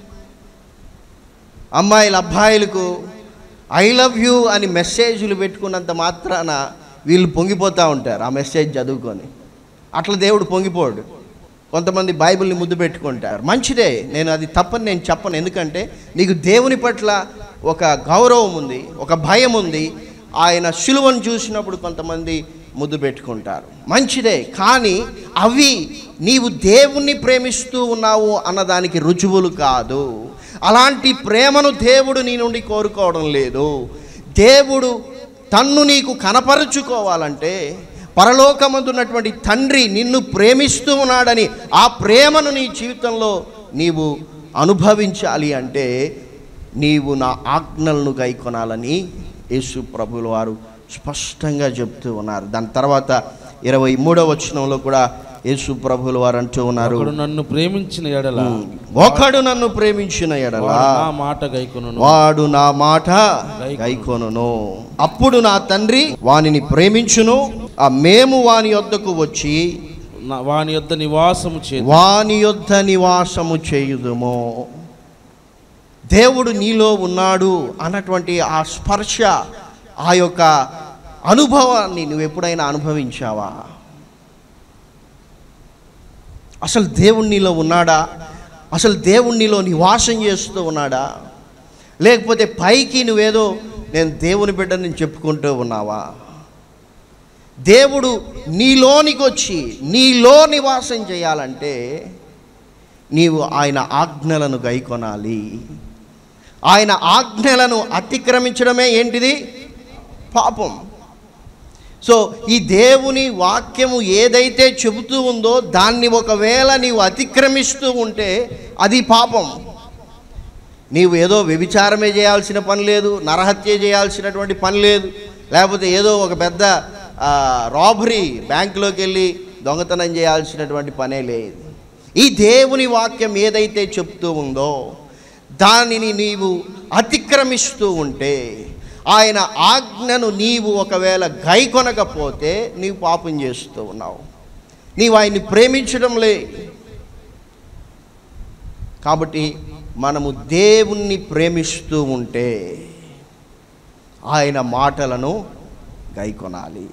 అమ్మాయిలు అబ్బాయిలకు ఐ లవ్ యూ అని మెసేజ్లు పెట్టుకున్నంత మాత్రాన వీళ్ళు పొంగిపోతూ ఉంటారు ఆ మెసేజ్ చదువుకొని అట్లా దేవుడు పొంగిపోడు కొంతమంది బైబిల్ని ముద్దు పెట్టుకుంటారు మంచిదే నేను అది తప్పని నేను చెప్పను ఎందుకంటే నీకు దేవుని పట్ల ఒక గౌరవం ఉంది ఒక భయం ఉంది ఆయన శిలువను చూసినప్పుడు కొంతమంది ముద్దు పెట్టుకుంటారు మంచిదే కానీ అవి నీవు దేవుణ్ణి ప్రేమిస్తూ ఉన్నావు అన్నదానికి రుజువులు కాదు అలాంటి ప్రేమను దేవుడు నీ నుండి కోరుకోవడం లేదు దేవుడు తన్ను నీకు కనపరుచుకోవాలంటే పరలోకమందున్నటువంటి తండ్రి నిన్ను ప్రేమిస్తూ ఉన్నాడని ఆ ప్రేమను నీ జీవితంలో నీవు అనుభవించాలి అంటే నీవు నా ఆజ్ఞలను గైకొనాలని యేసు ప్రభుల వారు స్పష్టంగా చెప్తూ ఉన్నారు దాని తర్వాత ఇరవై మూడవ వచనంలో కూడా యేసు ప్రభుల వారు అంటూ ఉన్నారు ఒకడు నన్ను ప్రేమించిన ఎడల ఒకడు నన్ను ప్రేమించిన ఎడలా వాడు నా మాట గైకొనును వాడు నా మాట గైకొనును అప్పుడు నా తండ్రి వానిని ప్రేమించును ఆ మేము వాని యొద్దకు వచ్చి నా- వాని యొద్ద నివాసము చేదు వాని యొద్ద నివాసము చేయుదుము దేవుడు నీలో ఉన్నాడు అన్నటువంటి ఆ స్పర్శ ఆ యొక్క అనుభవాన్ని నువ్వు ఎప్పుడైనా అనుభవించావా అసలు దేవుడు నీలో ఉన్నాడా అసలు దేవుడు నీలో నివాసం చేస్తూ ఉన్నాడా లేకపోతే పైకి నువ్వేదో నేను దేవుని బిడ్డని చెప్పుకుంటూ ఉన్నావా దేవుడు నీలోనికి వచ్చి నీలో నివాసం చేయాలంటే నీవు ఆయన ఆజ్ఞలను గైకొనాలి ఆయన ఆజ్ఞలను అతిక్రమించడమే ఏంటిది పాపం సో ఈ దేవుని వాక్యము ఏదైతే చెబుతూ ఉందో దాన్ని ఒకవేళ నీవు అతిక్రమిస్తూ ఉంటే అది పాపం నీవు ఏదో వ్యభిచారమే చేయాల్సిన పని లేదు నరహత్య చేయాల్సినటువంటి పని లేదు లేకపోతే ఏదో ఒక పెద్ద రాబరీ బ్యాంకులోకి వెళ్ళి దొంగతనం చేయాల్సినటువంటి పనే లేదు ఈ దేవుని వాక్యం ఏదైతే చెప్తూ ఉందో దానిని నీవు అతిక్రమిస్తూ ఉంటే ఆయన ఆజ్ఞను నీవు ఒకవేళ గైకొనకపోతే నీవు పాపం చేస్తూ ఉన్నావు నీవు ఆయన్ని ప్రేమించడం లే కాబట్టి మనము దేవుణ్ణి ప్రేమిస్తూ ఉంటే ఆయన మాటలను గైకొనాలి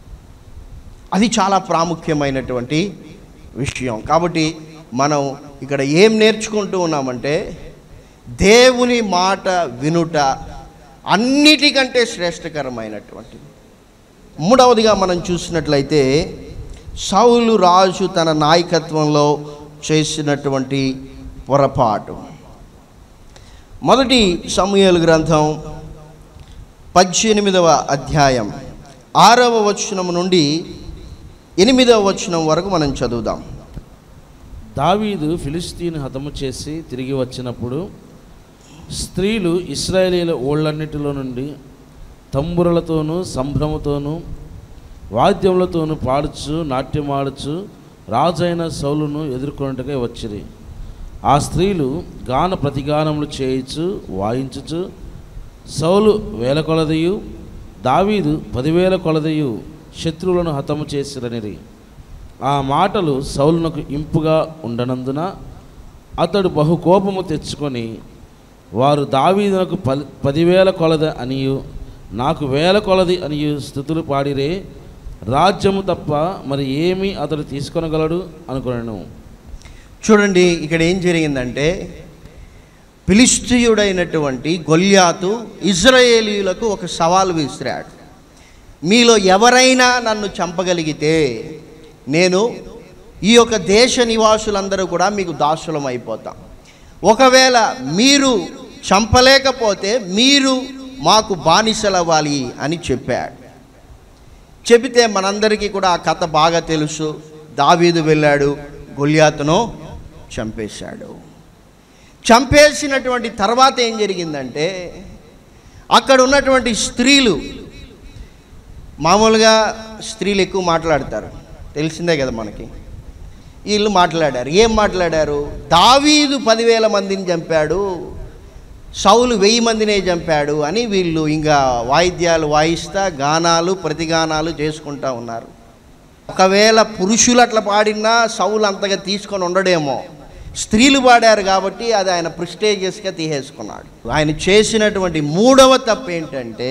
అది చాలా ప్రాముఖ్యమైనటువంటి విషయం కాబట్టి మనం ఇక్కడ ఏం నేర్చుకుంటూ ఉన్నామంటే దేవుని మాట వినుట అన్నిటికంటే శ్రేష్టకరమైనటువంటిది మూడవదిగా మనం చూసినట్లయితే సౌలు రాజు తన నాయకత్వంలో చేసినటువంటి పొరపాటు మొదటి సమూహలు గ్రంథం పద్దెనిమిదవ అధ్యాయం ఆరవ వచనం నుండి ఎనిమిదవ వచనం వరకు మనం చదువుదాం దావీదు ఫిలిస్తీన్ హతము చేసి తిరిగి వచ్చినప్పుడు స్త్రీలు ఇస్రాయేలీల ఓళ్ళన్నిటిలో నుండి తంబురలతోనూ సంభ్రమతోనూ వాద్యములతోనూ పాడుచు నాట్యమాడుచు రాజైన సౌలును ఎదుర్కొన్నట్టుగా వచ్చిరి ఆ స్త్రీలు గాన ప్రతిగానములు చేయించు వాయించుచు సౌలు వేల కొలదయు దావీదు పదివేల కొలదయు శత్రువులను హతము చేసిరనిరి ఆ మాటలు సౌలునకు ఇంపుగా ఉండనందున అతడు బహు కోపము తెచ్చుకొని వారు దావీదునకు పది పదివేల కొలది అనియు నాకు వేల కొలది అనియు స్థుతులు పాడిరే రాజ్యము తప్ప మరి ఏమీ అతడు తీసుకొనగలడు అనుకున్నాను చూడండి ఇక్కడ ఏం జరిగిందంటే ఫిలిస్తీయుడైనటువంటి గొల్యాతు ఇజ్రాయేలీయులకు ఒక సవాల్ విసిరాడు మీలో ఎవరైనా నన్ను చంపగలిగితే నేను ఈ యొక్క దేశ నివాసులందరూ కూడా మీకు దాసులం అయిపోతాం ఒకవేళ మీరు చంపలేకపోతే మీరు మాకు బానిసలవ్వాలి అని చెప్పాడు చెబితే మనందరికీ కూడా ఆ కథ బాగా తెలుసు దావీదు వెళ్ళాడు గొల్యాతును చంపేశాడు చంపేసినటువంటి తర్వాత ఏం జరిగిందంటే అక్కడ ఉన్నటువంటి స్త్రీలు మామూలుగా స్త్రీలు ఎక్కువ మాట్లాడతారు తెలిసిందే కదా మనకి వీళ్ళు మాట్లాడారు ఏం మాట్లాడారు దావీదు పదివేల మందిని చంపాడు సౌలు వెయ్యి మందినే చంపాడు అని వీళ్ళు ఇంకా వాయిద్యాలు వాయిస్తా గానాలు ప్రతిగానాలు చేసుకుంటా ఉన్నారు ఒకవేళ పురుషులు అట్లా పాడినా సౌలు అంతగా తీసుకొని ఉండడేమో స్త్రీలు పాడారు కాబట్టి అది ఆయన ప్రిస్టేజియస్గా తీసేసుకున్నాడు ఆయన చేసినటువంటి మూడవ తప్పు ఏంటంటే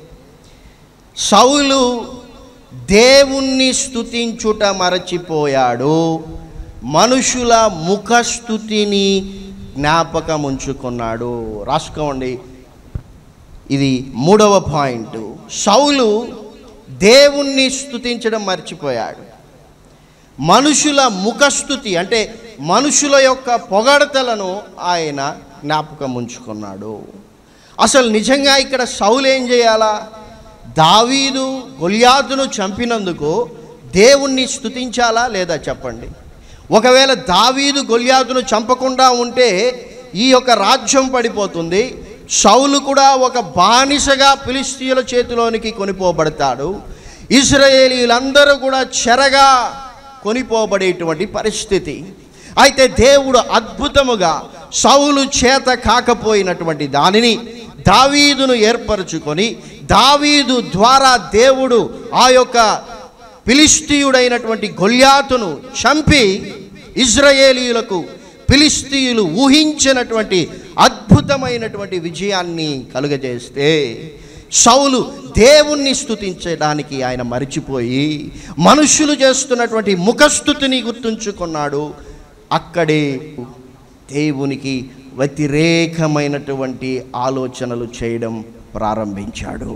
సౌలు దేవుణ్ణి స్తుతించుట మరచిపోయాడు మనుషుల ముఖస్థుతిని జ్ఞాపకం ఉంచుకున్నాడు రాసుకోండి ఇది మూడవ పాయింట్ సౌలు దేవుణ్ణి స్తుతించడం మర్చిపోయాడు మనుషుల ముఖస్థుతి అంటే మనుషుల యొక్క పొగడతలను ఆయన జ్ఞాపకం ఉంచుకున్నాడు అసలు నిజంగా ఇక్కడ సౌలు ఏం చేయాలా దావీదు గొల్యాతును చంపినందుకు దేవుణ్ణి స్తుతించాలా లేదా చెప్పండి ఒకవేళ దావీదు గొల్యాతును చంపకుండా ఉంటే ఈ యొక్క రాజ్యం పడిపోతుంది సౌలు కూడా ఒక బానిసగా ఫిలిస్తీయుల చేతిలోనికి కొనిపోబడతాడు ఇస్రాయేలీలందరూ కూడా చెరగా కొనిపోబడేటువంటి పరిస్థితి అయితే దేవుడు అద్భుతముగా సౌలు చేత కాకపోయినటువంటి దానిని దావీదును ఏర్పరచుకొని దావీదు ద్వారా దేవుడు ఆ యొక్క ఫిలిస్తీయుడైనటువంటి గొల్యాతును చంపి ఇజ్రాయేలీయులకు ఫిలిస్తీయులు ఊహించినటువంటి అద్భుతమైనటువంటి విజయాన్ని కలుగజేస్తే సౌలు దేవుణ్ణి స్తుతించడానికి ఆయన మరిచిపోయి మనుషులు చేస్తున్నటువంటి ముఖస్థుతిని గుర్తుంచుకున్నాడు అక్కడే దేవునికి వ్యతిరేకమైనటువంటి ఆలోచనలు చేయడం ప్రారంభించాడు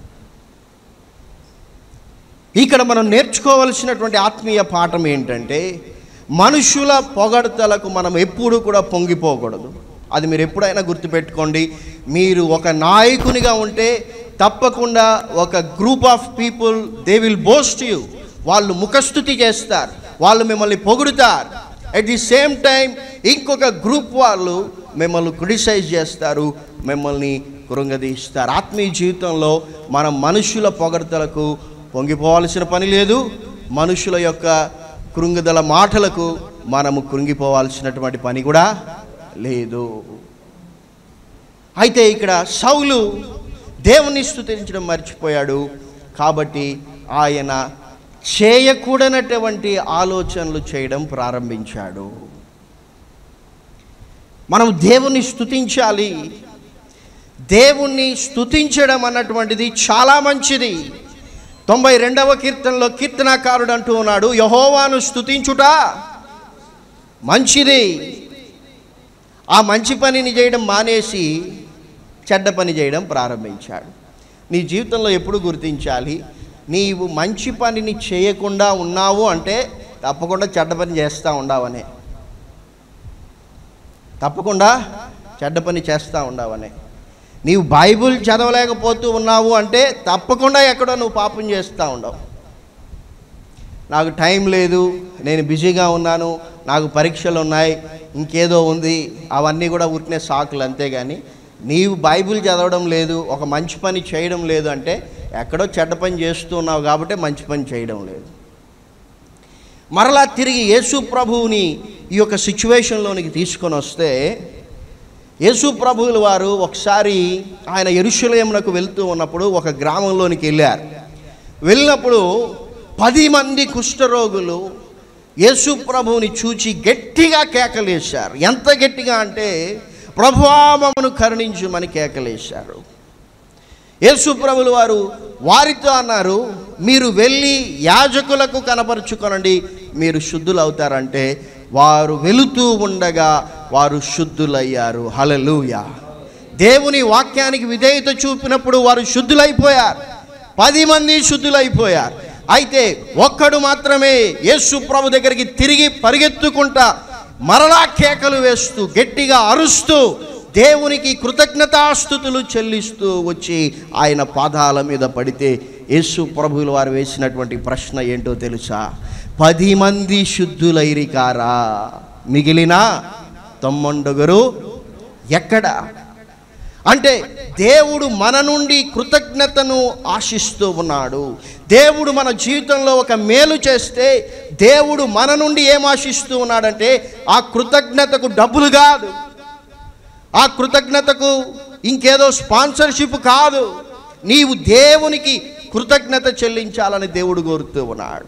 ఇక్కడ మనం నేర్చుకోవలసినటువంటి ఆత్మీయ పాఠం ఏంటంటే మనుషుల పొగడతలకు మనం ఎప్పుడు కూడా పొంగిపోకూడదు అది మీరు ఎప్పుడైనా గుర్తుపెట్టుకోండి మీరు ఒక నాయకునిగా ఉంటే తప్పకుండా ఒక group of people they will boast you వాళ్ళు ముఖస్థుతి చేస్తారు వాళ్ళు మిమ్మల్ని పొగుడుతారు అట్ ది సేమ్ టైం ఇంకొక గ్రూప్ వాళ్ళు మిమ్మల్ని క్రిటిసైజ్ చేస్తారు మిమ్మల్ని కృంగదీస్తారు ఆత్మీయ జీవితంలో మనం మనుషుల పొగడతలకు పొంగిపోవాల్సిన పని లేదు మనుషుల యొక్క కృంగుదల మాటలకు మనము కృంగిపోవాల్సినటువంటి పని కూడా లేదు అయితే ఇక్కడ సౌలు దేవుని స్తుతించడం మర్చిపోయాడు కాబట్టి ఆయన చేయకూడనటువంటి ఆలోచనలు చేయడం ప్రారంభించాడు మనం దేవుని స్తుతించాలి దేవుణ్ణి స్తుతించడం అన్నటువంటిది చాలా మంచిది తొంభై రెండవ కీర్తనలో కీర్తనాకారుడు అంటూ ఉన్నాడు యహోవాను స్తుతించుట మంచిది ఆ మంచి పనిని చేయడం మానేసి చెడ్డ పని చేయడం ప్రారంభించాడు నీ జీవితంలో ఎప్పుడు గుర్తించాలి నీవు మంచి పనిని చేయకుండా ఉన్నావు అంటే తప్పకుండా చెడ్డ పని చేస్తూ ఉండవనే తప్పకుండా చెడ్డ పని చేస్తూ ఉండవనే నీవు బైబుల్ చదవలేకపోతూ ఉన్నావు అంటే తప్పకుండా ఎక్కడో నువ్వు పాపం చేస్తూ ఉండవు నాకు టైం లేదు నేను బిజీగా ఉన్నాను నాకు పరీక్షలు ఉన్నాయి ఇంకేదో ఉంది అవన్నీ కూడా ఉరికినే సాకులు అంతేగాని నీవు బైబిల్ చదవడం లేదు ఒక మంచి పని చేయడం లేదు అంటే ఎక్కడో చెడ్డ పని చేస్తున్నావు కాబట్టి మంచి పని చేయడం లేదు మరలా తిరిగి యేసు ప్రభువుని ఈ యొక్క సిచ్యువేషన్లోనికి తీసుకొని వస్తే యేసు ప్రభువుల వారు ఒకసారి ఆయన ఎరుషులేమునకు వెళ్తూ ఉన్నప్పుడు ఒక గ్రామంలోనికి వెళ్ళారు వెళ్ళినప్పుడు పది మంది కుష్ఠరోగులు యేసు ప్రభువుని చూచి గట్టిగా కేకలేశారు ఎంత గట్టిగా అంటే ప్రభువా మమ్మను కరుణించుమని కేకలేశారు యేసు ప్రభులు వారు వారితో అన్నారు మీరు వెళ్ళి యాజకులకు కనపరుచుకొనండి మీరు శుద్ధులు అవుతారంటే వారు వెళుతూ ఉండగా వారు శుద్ధులయ్యారు హలలుయ దేవుని వాక్యానికి విధేయత చూపినప్పుడు వారు శుద్ధులైపోయారు పది మంది శుద్ధులైపోయారు అయితే ఒక్కడు మాత్రమే యేసు ప్రభు దగ్గరికి తిరిగి పరిగెత్తుకుంటా మరలా కేకలు వేస్తూ గట్టిగా అరుస్తూ దేవునికి కృతజ్ఞతాస్థుతులు చెల్లిస్తూ వచ్చి ఆయన పాదాల మీద పడితే యేసు ప్రభువులు వారు వేసినటువంటి ప్రశ్న ఏంటో తెలుసా పది మంది శుద్ధులైరి కారా మిగిలిన తొమ్మండుగురు ఎక్కడ అంటే దేవుడు మన నుండి కృతజ్ఞతను ఆశిస్తూ ఉన్నాడు దేవుడు మన జీవితంలో ఒక మేలు చేస్తే దేవుడు మన నుండి ఏం ఆశిస్తూ ఉన్నాడంటే ఆ కృతజ్ఞతకు డబ్బులు కాదు ఆ కృతజ్ఞతకు ఇంకేదో స్పాన్సర్షిప్ కాదు నీవు దేవునికి కృతజ్ఞత చెల్లించాలని దేవుడు కోరుతూ ఉన్నాడు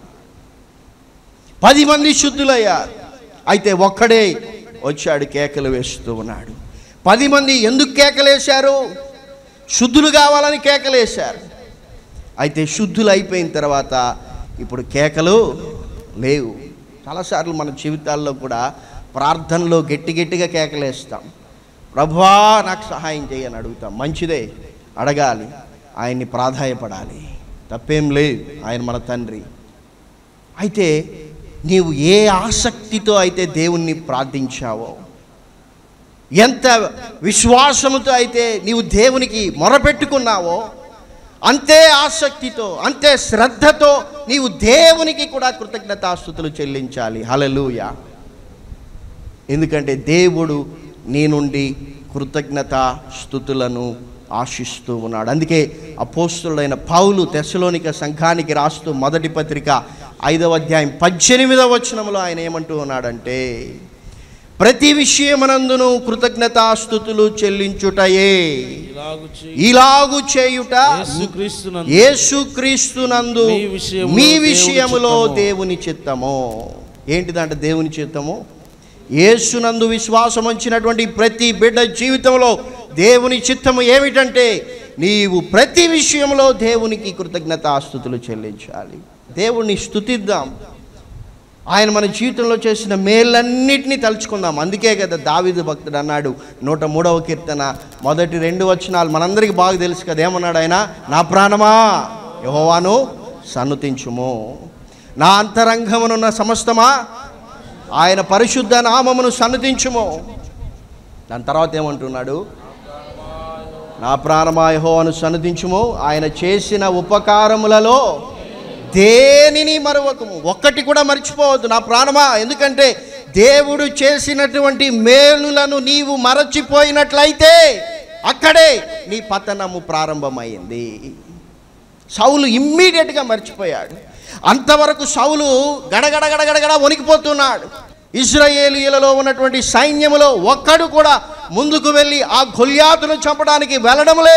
పది మంది శుద్ధులయ్యారు అయితే ఒక్కడే వచ్చాడు కేకలు వేస్తూ ఉన్నాడు పది మంది ఎందుకు కేకలేశారు శుద్ధులు కావాలని కేకలేశారు అయితే శుద్ధులు అయిపోయిన తర్వాత ఇప్పుడు కేకలు లేవు చాలాసార్లు మన జీవితాల్లో కూడా ప్రార్థనలో గట్టి గట్టిగా కేకలేస్తాం ప్రభువా నాకు సహాయం చేయని అడుగుతాం మంచిదే అడగాలి ఆయన్ని ప్రాధాయపడాలి తప్పేం లేదు ఆయన మన తండ్రి అయితే నీవు ఏ ఆసక్తితో అయితే దేవుణ్ణి ప్రార్థించావో ఎంత విశ్వాసముతో అయితే నీవు దేవునికి మొరపెట్టుకున్నావో అంతే ఆసక్తితో అంతే శ్రద్ధతో నీవు దేవునికి కూడా కృతజ్ఞతాస్థుతులు చెల్లించాలి హలలుయ ఎందుకంటే దేవుడు నీ నుండి కృతజ్ఞత స్థుతులను ఆశిస్తూ ఉన్నాడు అందుకే అపోస్తుడైన పౌలు తెశలోనిక సంఘానికి రాస్తూ మొదటి పత్రిక ఐదవ అధ్యాయం పద్దెనిమిదవ వచనంలో ఆయన ఏమంటూ ఉన్నాడంటే ప్రతి విషయమనందును కృతజ్ఞతాస్థుతులు చెల్లించుటయే ఇలాగు చేయి. ఇలాగు చేయుట యేసుక్రీస్తునందు యేసుక్రీస్తునందు మీ విషయములో మీ దేవుని విషయములో చిత్తము. దేవుని చిత్తము ఏంటిదంటే దేవుని చిత్తము యేసునందు విశ్వాసం ఉంచినటువంటి ప్రతి బిడ్డ జీవితంలో దేవుని చిత్తము ఏమిటంటే నీవు ప్రతి విషయంలో దేవునికి కృతజ్ఞతాస్థుతులు చెల్లించాలి దేవుణ్ణి స్తుతిద్దాం ఆయన మన జీవితంలో చేసిన మేలన్నిటినీ తలుచుకుందాం అందుకే కదా దావిదు భక్తుడు అన్నాడు నూట మూడవ కీర్తన మొదటి రెండు వచనాలు మనందరికీ బాగా తెలుసు కదా ఏమన్నాడు ఆయన నా ప్రాణమా యహోవాను సన్నుతించుము నా అంతరంగమునున్న సమస్తమా ఆయన పరిశుద్ధ నామమును సన్నతించుము దాని తర్వాత ఏమంటున్నాడు నా ప్రాణమా యెహోవాను సన్నతించుము ఆయన చేసిన ఉపకారములలో దేనిని మరవకము ఒక్కటి కూడా మర్చిపోవద్దు నా ప్రాణమా ఎందుకంటే దేవుడు చేసినటువంటి మేలులను నీవు మరచిపోయినట్లయితే అక్కడే నీ పతనము ప్రారంభమైంది సౌలు ఇమ్మీడియట్గా మర్చిపోయాడు అంతవరకు సౌలు గడగడ గడగడగడ వణికిపోతున్నాడు ఇజ్రాయేలీలలో ఉన్నటువంటి సైన్యములో ఒక్కడు కూడా ముందుకు వెళ్ళి ఆ గొల్యాతును చంపడానికి వెళ్ళడములే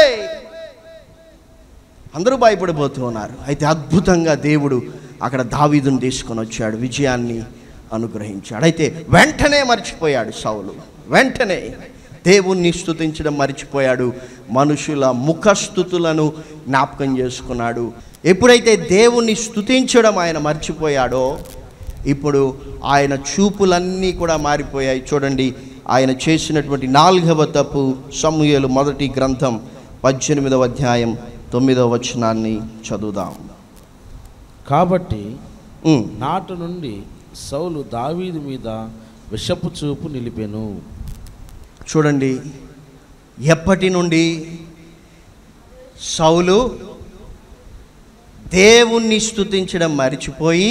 అందరూ భయపడిపోతూ ఉన్నారు అయితే అద్భుతంగా దేవుడు అక్కడ దావీదును తీసుకొని వచ్చాడు విజయాన్ని అనుగ్రహించాడు అయితే వెంటనే మర్చిపోయాడు సౌలు వెంటనే దేవుణ్ణి స్తుతించడం మర్చిపోయాడు మనుషుల ముఖస్థుతులను జ్ఞాపకం చేసుకున్నాడు ఎప్పుడైతే దేవుణ్ణి స్తుతించడం ఆయన మర్చిపోయాడో ఇప్పుడు ఆయన చూపులన్నీ కూడా మారిపోయాయి చూడండి ఆయన చేసినటువంటి నాలుగవ తప్పు సమూహలు మొదటి గ్రంథం పద్దెనిమిదవ అధ్యాయం తొమ్మిదవ వచనాన్ని చదువుదాం కాబట్టి ఉమ్. నాటు నుండి సౌలు దావీదు మీద విషపు చూపు నిలిపెను చూడండి ఎప్పటి నుండి సౌలు దేవుణ్ణి స్తుతించడం మరిచిపోయి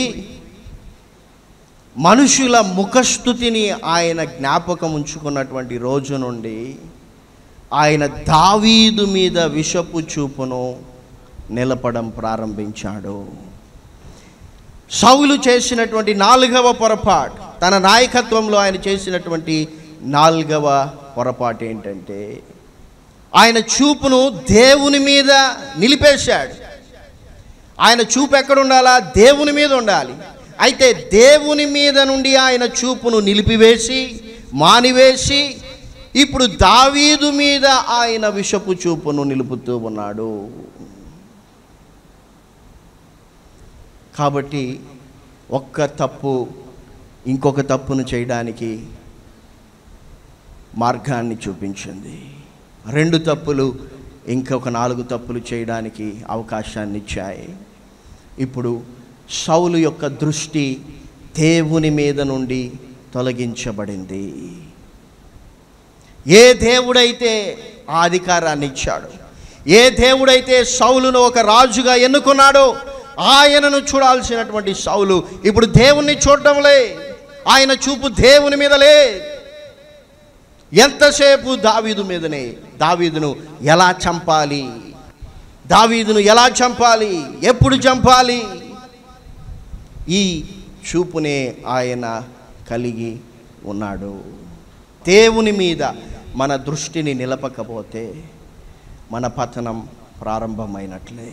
మనుషుల ముఖస్థుతిని ఆయన జ్ఞాపకం ఉంచుకున్నటువంటి రోజు నుండి ఆయన దావీదు మీద విషపు చూపును నిలపడం ప్రారంభించాడు సౌలు చేసినటువంటి నాలుగవ పొరపాటు తన నాయకత్వంలో ఆయన చేసినటువంటి నాలుగవ పొరపాటు ఏంటంటే ఆయన చూపును దేవుని మీద నిలిపేశాడు ఆయన చూపు ఎక్కడ ఉండాలా దేవుని మీద ఉండాలి అయితే దేవుని మీద నుండి ఆయన చూపును నిలిపివేసి మానివేసి ఇప్పుడు దావీదు మీద ఆయన విషపు చూపును నిలుపుతూ ఉన్నాడు కాబట్టి ఒక్క తప్పు ఇంకొక తప్పును చేయడానికి మార్గాన్ని చూపించింది రెండు తప్పులు ఇంకొక నాలుగు తప్పులు చేయడానికి అవకాశాన్ని ఇచ్చాయి ఇప్పుడు సౌలు యొక్క దృష్టి దేవుని మీద నుండి తొలగించబడింది ఏ దేవుడైతే ఆ అధికారాన్ని ఇచ్చాడు ఏ దేవుడైతే సౌలును ఒక రాజుగా ఎన్నుకున్నాడో ఆయనను చూడాల్సినటువంటి సౌలు ఇప్పుడు దేవుణ్ణి చూడటంలే ఆయన చూపు దేవుని మీదలే ఎంతసేపు దావీదు మీదనే దావీదును ఎలా చంపాలి దావీదును ఎలా చంపాలి ఎప్పుడు చంపాలి ఈ చూపునే ఆయన కలిగి ఉన్నాడు దేవుని మీద మన దృష్టిని నిలపకపోతే మన పతనం ప్రారంభమైనట్లే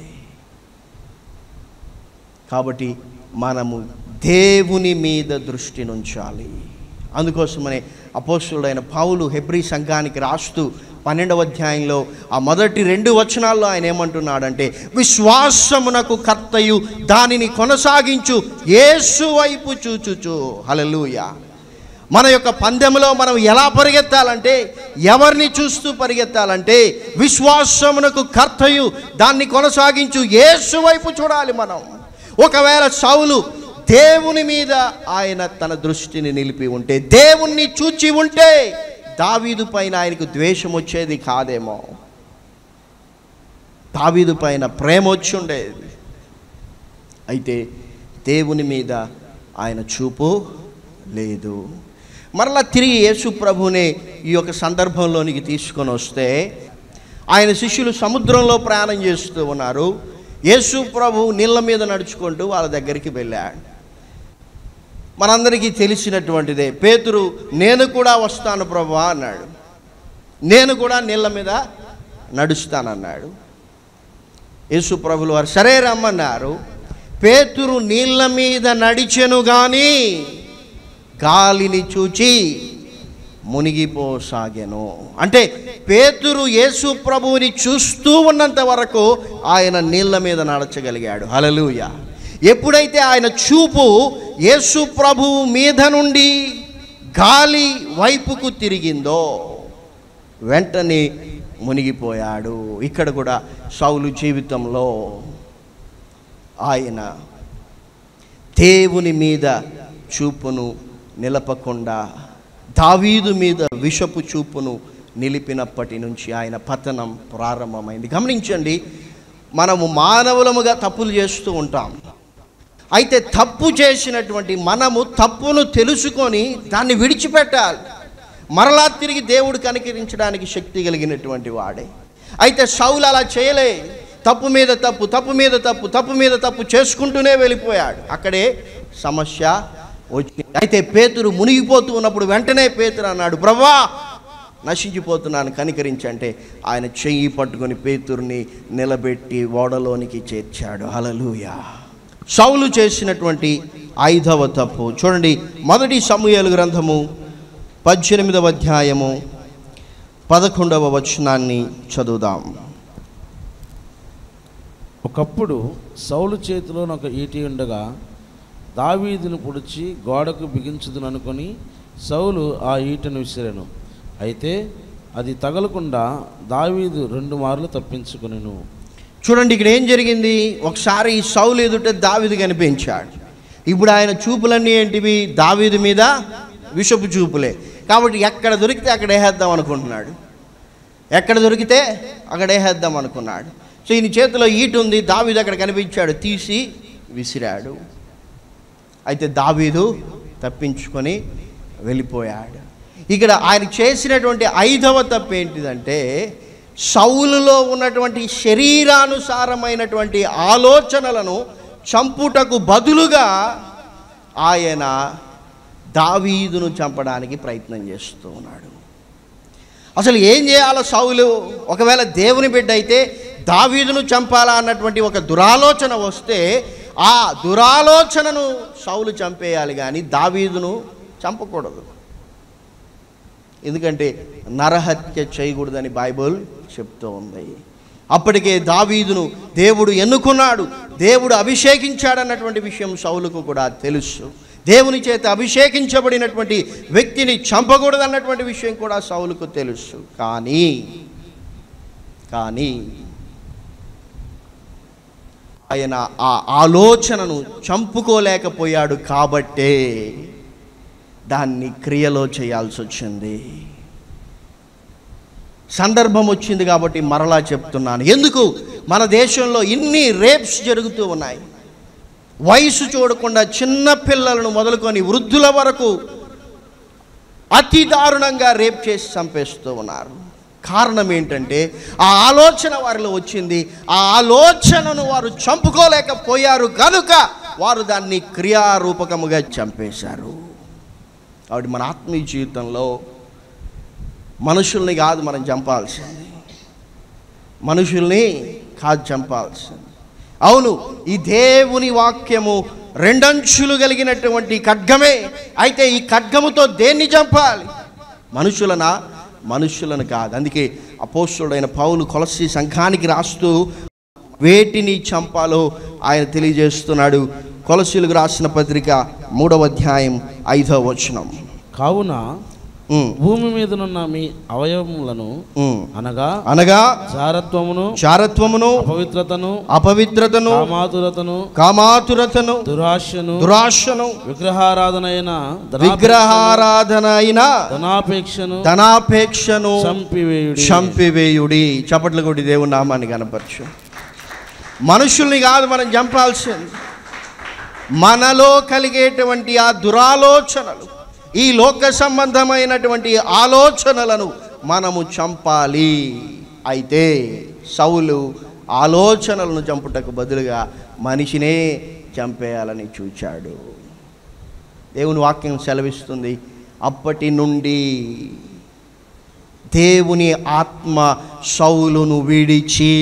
కాబట్టి మనము దేవుని మీద దృష్టి నుంచాలి అందుకోసమనే అపోస్తుడైన పౌలు హెబ్రీ సంఘానికి రాస్తూ పన్నెండవ అధ్యాయంలో ఆ మొదటి రెండు వచనాల్లో ఆయన ఏమంటున్నాడంటే విశ్వాసమునకు కర్తయు దానిని కొనసాగించు యేసు వైపు చూచుచు హల్లెలూయా మన యొక్క పందెంలో మనం ఎలా పరిగెత్తాలంటే ఎవరిని చూస్తూ పరిగెత్తాలంటే విశ్వాసమునకు కర్తయు దాన్ని కొనసాగించు యేసు వైపు చూడాలి మనం ఒకవేళ సౌలు దేవుని మీద ఆయన తన దృష్టిని నిలిపి ఉంటే దేవుణ్ణి చూచి ఉంటే దావీదు పైన ఆయనకు ద్వేషం వచ్చేది కాదేమో దావీదు పైన ప్రేమ వచ్చి ఉండేది అయితే దేవుని మీద ఆయన చూపు లేదు మరలా తిరిగి యేసు ప్రభునే ఈ యొక్క సందర్భంలోనికి తీసుకొని వస్తే ఆయన శిష్యులు సముద్రంలో ప్రయాణం చేస్తూ ఉన్నారు యేసు ప్రభు నీళ్ళ మీద నడుచుకుంటూ వాళ్ళ దగ్గరికి వెళ్ళాడు మనందరికీ తెలిసినటువంటిదే పేతురు నేను కూడా వస్తాను ప్రభు అన్నాడు నేను కూడా నీళ్ళ మీద నడుస్తానన్నాడు యేసు ప్రభులు వారు సరే రమ్మన్నారు పేతురు నీళ్ళ మీద నడిచెను కానీ గాలిని చూచి మునిగిపోసాగెను అంటే పేతురు యేసు ప్రభువుని చూస్తూ ఉన్నంత వరకు ఆయన నీళ్ళ మీద నడచగలిగాడు హలలుయ ఎప్పుడైతే ఆయన చూపు యేసు ప్రభువు మీద నుండి గాలి వైపుకు తిరిగిందో వెంటనే మునిగిపోయాడు ఇక్కడ కూడా సౌలు జీవితంలో ఆయన దేవుని మీద చూపును నిలపకుండా దావీదు మీద విషపు చూపును నిలిపినప్పటి నుంచి ఆయన పతనం ప్రారంభమైంది గమనించండి మనము మానవులముగా తప్పులు చేస్తూ ఉంటాం అయితే తప్పు చేసినటువంటి మనము తప్పును తెలుసుకొని దాన్ని విడిచిపెట్టాలి మరలా తిరిగి దేవుడు కనికరించడానికి శక్తి కలిగినటువంటి వాడే అయితే సౌలు అలా చేయలే తప్పు మీద తప్పు తప్పు మీద తప్పు తప్పు మీద తప్పు చేసుకుంటూనే వెళ్ళిపోయాడు అక్కడే సమస్య వచ్చింది అయితే పేతురు మునిగిపోతూ ఉన్నప్పుడు వెంటనే పేతురు అన్నాడు ప్రభా నశించిపోతున్నాను కనికరించంటే ఆయన చెయ్యి పట్టుకొని పేతుర్ని నిలబెట్టి ఓడలోనికి చేర్చాడు హలలుయా సౌలు చేసినటువంటి ఐదవ తప్పు చూడండి మొదటి సమూహలు గ్రంథము పద్దెనిమిదవ అధ్యాయము పదకొండవ వచనాన్ని చదువుదాం ఒకప్పుడు సౌలు చేతిలో ఒక ఈటి ఉండగా దావీదును పొడిచి గోడకు బిగించుదుననుకొని సౌలు ఆ ఈటను విసిరెను అయితే అది తగలకుండా దావీదు రెండు మార్లు తప్పించుకొనెను చూడండి ఇక్కడ ఏం జరిగింది ఒకసారి ఈ సౌలు ఎదుట దావీదు కనిపించాడు ఇప్పుడు ఆయన చూపులన్నీ ఏంటివి దావీదు మీద విషపు చూపులే కాబట్టి ఎక్కడ దొరికితే అక్కడ వేసేద్దాం అనుకుంటున్నాడు ఎక్కడ దొరికితే అక్కడ వేసేద్దాం అనుకున్నాడు సో ఈయన చేతిలో ఈటు ఉంది దావీదు అక్కడ కనిపించాడు తీసి విసిరాడు అయితే దావీదు తప్పించుకొని వెళ్ళిపోయాడు ఇక్కడ ఆయన చేసినటువంటి ఐదవ తప్పు ఏంటిదంటే సౌలులో ఉన్నటువంటి శరీరానుసారమైనటువంటి ఆలోచనలను చంపుటకు బదులుగా ఆయన దావీదును చంపడానికి ప్రయత్నం చేస్తూ ఉన్నాడు అసలు ఏం చేయాలో సౌలు ఒకవేళ దేవుని బిడ్డ అయితే దావీదును చంపాలా అన్నటువంటి ఒక దురాలోచన వస్తే ఆ దురాలోచనను సౌలు చంపేయాలి కానీ దావీదును చంపకూడదు ఎందుకంటే నరహత్య చేయకూడదని బైబుల్ చెప్తూ ఉంది అప్పటికే దావీదును దేవుడు ఎన్నుకున్నాడు దేవుడు అభిషేకించాడన్నటువంటి విషయం సౌలుకు కూడా తెలుసు దేవుని చేత అభిషేకించబడినటువంటి వ్యక్తిని చంపకూడదన్నటువంటి విషయం కూడా సౌలుకు తెలుసు కానీ కానీ ఆయన ఆ ఆలోచనను చంపుకోలేకపోయాడు కాబట్టే దాన్ని క్రియలో చేయాల్సి వచ్చింది సందర్భం వచ్చింది కాబట్టి మరలా చెప్తున్నాను ఎందుకు మన దేశంలో ఇన్ని రేప్స్ జరుగుతూ ఉన్నాయి వయసు చూడకుండా చిన్న పిల్లలను మొదలుకొని వృద్ధుల వరకు అతి దారుణంగా రేప్ చేసి చంపేస్తూ ఉన్నారు కారణం ఏంటంటే ఆ ఆలోచన వారిలో వచ్చింది ఆ ఆలోచనను వారు చంపుకోలేకపోయారు కనుక వారు దాన్ని క్రియారూపకముగా చంపేశారు కాబట్టి మన ఆత్మీయ జీవితంలో మనుషుల్ని కాదు మనం చంపాల్సింది మనుషుల్ని కాదు చంపాల్సింది అవును ఈ దేవుని వాక్యము రెండంచులు కలిగినటువంటి ఖడ్గమే అయితే ఈ ఖడ్గముతో దేన్ని చంపాలి మనుషులనా మనుషులను కాదు అందుకే అపోస్తుడైన పౌలు కొలసి సంఘానికి రాస్తూ వేటిని చంపాలో ఆయన తెలియజేస్తున్నాడు కొలసీలకు రాసిన పత్రిక మూడవ అధ్యాయం ఐదవ వచనం కావున ఉమ్, భూమి మీదనున్న మీ అవయవములను ఉమ్. అనగా అనగా జారత్వమును చారత్వమును అపవిత్రతను అపవిత్రతను కామాతురతను కామాతురతను దురాశను దురాశను విగ్రహారాధన అయిన విగ్రహారాధన అయిన ధనాపేక్షను ధనాపేక్షను చంపివేయుడి చంపివేయుడి చప్పట్లు కొట్టి దేవుని నామాన్ని కనపరచు మనుషుల్ని కాదు మనం చంపాల్సింది మనలో కలిగేటువంటి ఆ దురాలోచనలు ఈ లోక సంబంధమైనటువంటి ఆలోచనలను మనము చంపాలి అయితే సౌలు ఆలోచనలను చంపుటకు బదులుగా మనిషినే చంపేయాలని చూచాడు దేవుని వాక్యం సెలవిస్తుంది అప్పటి నుండి దేవుని ఆత్మ సౌలును విడిచి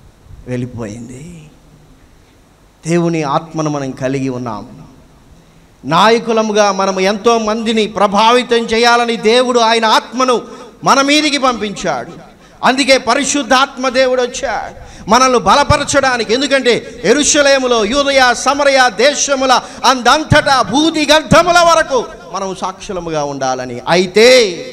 వెళ్ళిపోయింది దేవుని ఆత్మను మనం కలిగి ఉన్నాం నాయకులముగా మనం ఎంతో మందిని ప్రభావితం చేయాలని దేవుడు ఆయన ఆత్మను మన మీదికి పంపించాడు అందుకే పరిశుద్ధాత్మ దేవుడు వచ్చాడు మనల్ని బలపరచడానికి ఎందుకంటే ఎరుషలేములో యూదయ సమరయ దేశముల అందంతటా భూతి గంధముల వరకు మనం సాక్షులముగా ఉండాలని అయితే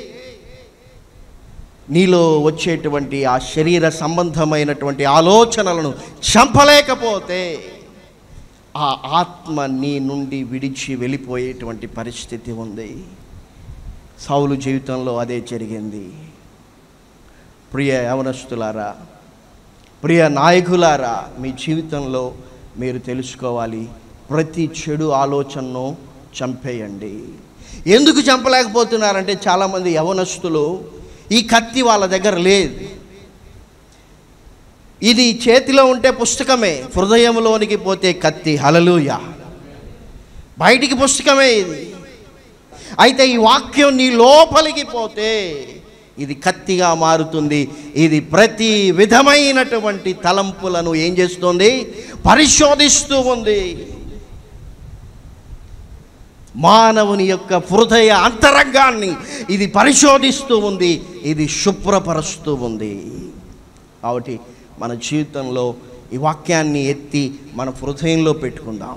నీలో వచ్చేటువంటి ఆ శరీర సంబంధమైనటువంటి ఆలోచనలను చంపలేకపోతే ఆ ఆత్మ నీ నుండి విడిచి వెళ్ళిపోయేటువంటి పరిస్థితి ఉంది సౌలు జీవితంలో అదే జరిగింది ప్రియ యవనస్తులారా ప్రియ నాయకులారా మీ జీవితంలో మీరు తెలుసుకోవాలి ప్రతి చెడు ఆలోచనను చంపేయండి ఎందుకు చంపలేకపోతున్నారంటే చాలామంది యవనస్తులు ఈ కత్తి వాళ్ళ దగ్గర లేదు ఇది చేతిలో ఉంటే పుస్తకమే హృదయంలోనికి పోతే కత్తి హలలుయ బయటికి పుస్తకమే ఇది అయితే ఈ వాక్యం నీ లోపలికి పోతే ఇది కత్తిగా మారుతుంది ఇది ప్రతి విధమైనటువంటి తలంపులను ఏం చేస్తుంది పరిశోధిస్తూ ఉంది మానవుని యొక్క హృదయ అంతరంగాన్ని ఇది పరిశోధిస్తూ ఉంది ఇది శుభ్రపరుస్తూ ఉంది కాబట్టి మన జీవితంలో ఈ వాక్యాన్ని ఎత్తి మన హృదయంలో పెట్టుకుందాం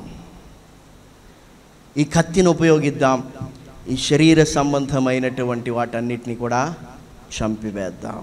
ఈ కత్తిని ఉపయోగిద్దాం ఈ శరీర సంబంధమైనటువంటి వాటన్నిటిని కూడా చంపివేద్దాం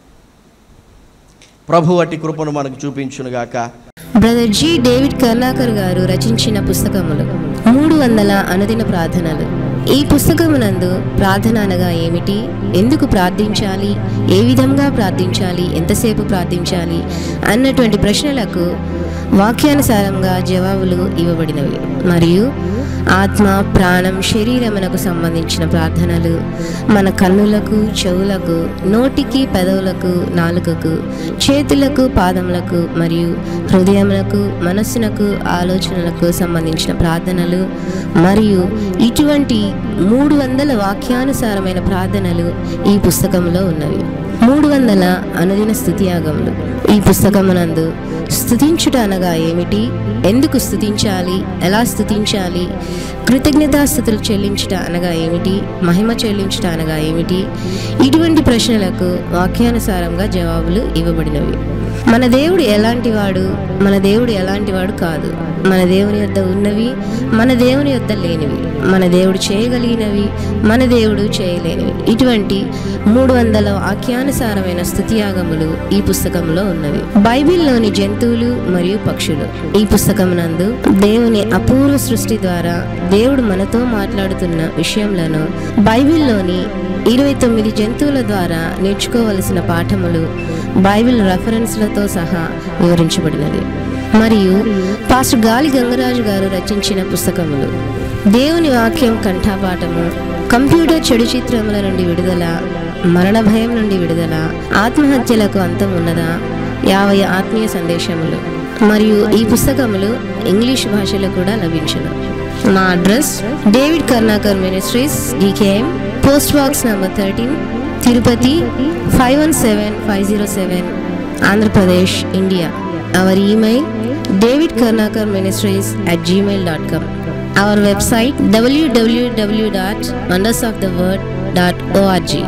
ప్రభు అట్టి కృపను మనకు చూపించునుగాక brother G David Karnakar garu రచించిన పుస్తకములు మూడు వందల అనుదిన ప్రార్థనలు ఈ పుస్తకమునందు ప్రార్థన అనగా ఏమిటి ఎందుకు ప్రార్థించాలి ఏ విధంగా ప్రార్థించాలి ఎంతసేపు ప్రార్థించాలి అన్నటువంటి ప్రశ్నలకు వాక్యానుసారంగా జవాబులు ఇవ్వబడినవి మరియు ఆత్మ ప్రాణం శరీరమునకు సంబంధించిన ప్రార్థనలు మన కన్నులకు చెవులకు నోటికి పెదవులకు నాలుకకు చేతులకు పాదములకు మరియు హృదయములకు మనస్సునకు ఆలోచనలకు సంబంధించిన ప్రార్థనలు మరియు ఇటువంటి మూడు వందల వాక్యానుసారమైన ప్రార్థనలు ఈ పుస్తకంలో ఉన్నవి మూడు వందల అనుదిన స్థుతియాగములు ఈ పుస్తకమునందు స్థుతించుట అనగా ఏమిటి ఎందుకు స్థుతించాలి ఎలా స్థుతించాలి కృతజ్ఞతాస్థుతులు చెల్లించుట అనగా ఏమిటి మహిమ చెల్లించుట అనగా ఏమిటి ఇటువంటి ప్రశ్నలకు వాక్యానుసారంగా జవాబులు ఇవ్వబడినవి మన దేవుడు ఎలాంటి వాడు మన దేవుడు ఎలాంటి వాడు కాదు మన దేవుని యొద్ద ఉన్నవి మన దేవుని యొద్ద లేనివి మన దేవుడు చేయగలిగినవి మన దేవుడు చేయలేనివి ఇటువంటి మూడు వందల వాక్యానుసారమైన స్థుతియాగములు ఈ పుస్తకంలో ఉన్నవి బైబిల్లోని జంతువులు మరియు పక్షులు ఈ పుస్తకమునందు దేవుని అపూర్వ సృష్టి ద్వారా దేవుడు మనతో మాట్లాడుతున్న విషయములను బైబిల్లోని ఇరవై తొమ్మిది జంతువుల ద్వారా నేర్చుకోవలసిన పాఠములు బైబిల్ రెఫరెన్స్లతో సహా వివరించబడినది మరియు పాస్టర్ గాలి గంగరాజు గారు రచించిన పుస్తకములు దేవుని వాక్యం కంఠాపాఠము కంప్యూటర్ చెడు చిత్రముల నుండి విడుదల మరణ భయం నుండి విడుదల ఆత్మహత్యలకు అంతం ఉన్నదా యాభై ఆత్మీయ సందేశములు మరియు ఈ పుస్తకములు ఇంగ్లీష్ భాషలో కూడా లభించును మా address David Karunakar ministries DKM post box number thirteen Tirupati five one seven five zero seven Andhra Pradesh India our email David Karunakar ministries at Gmail dot com our website WWW dot wonders of the word dot ORG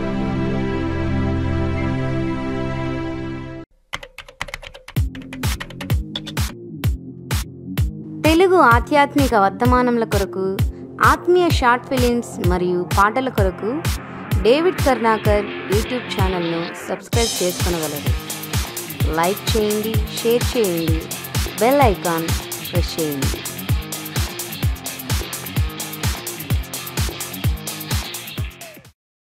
Telugu ఆధ్యాత్మిక వర్తమానముల కొరకు ఆత్మీయ short films మరియు పాటల కొరకు David Karunakar YouTube ఛానల్ను subscribe చేసుకొనగలరు like చేయండి share చేయండి bell icon press చేయండి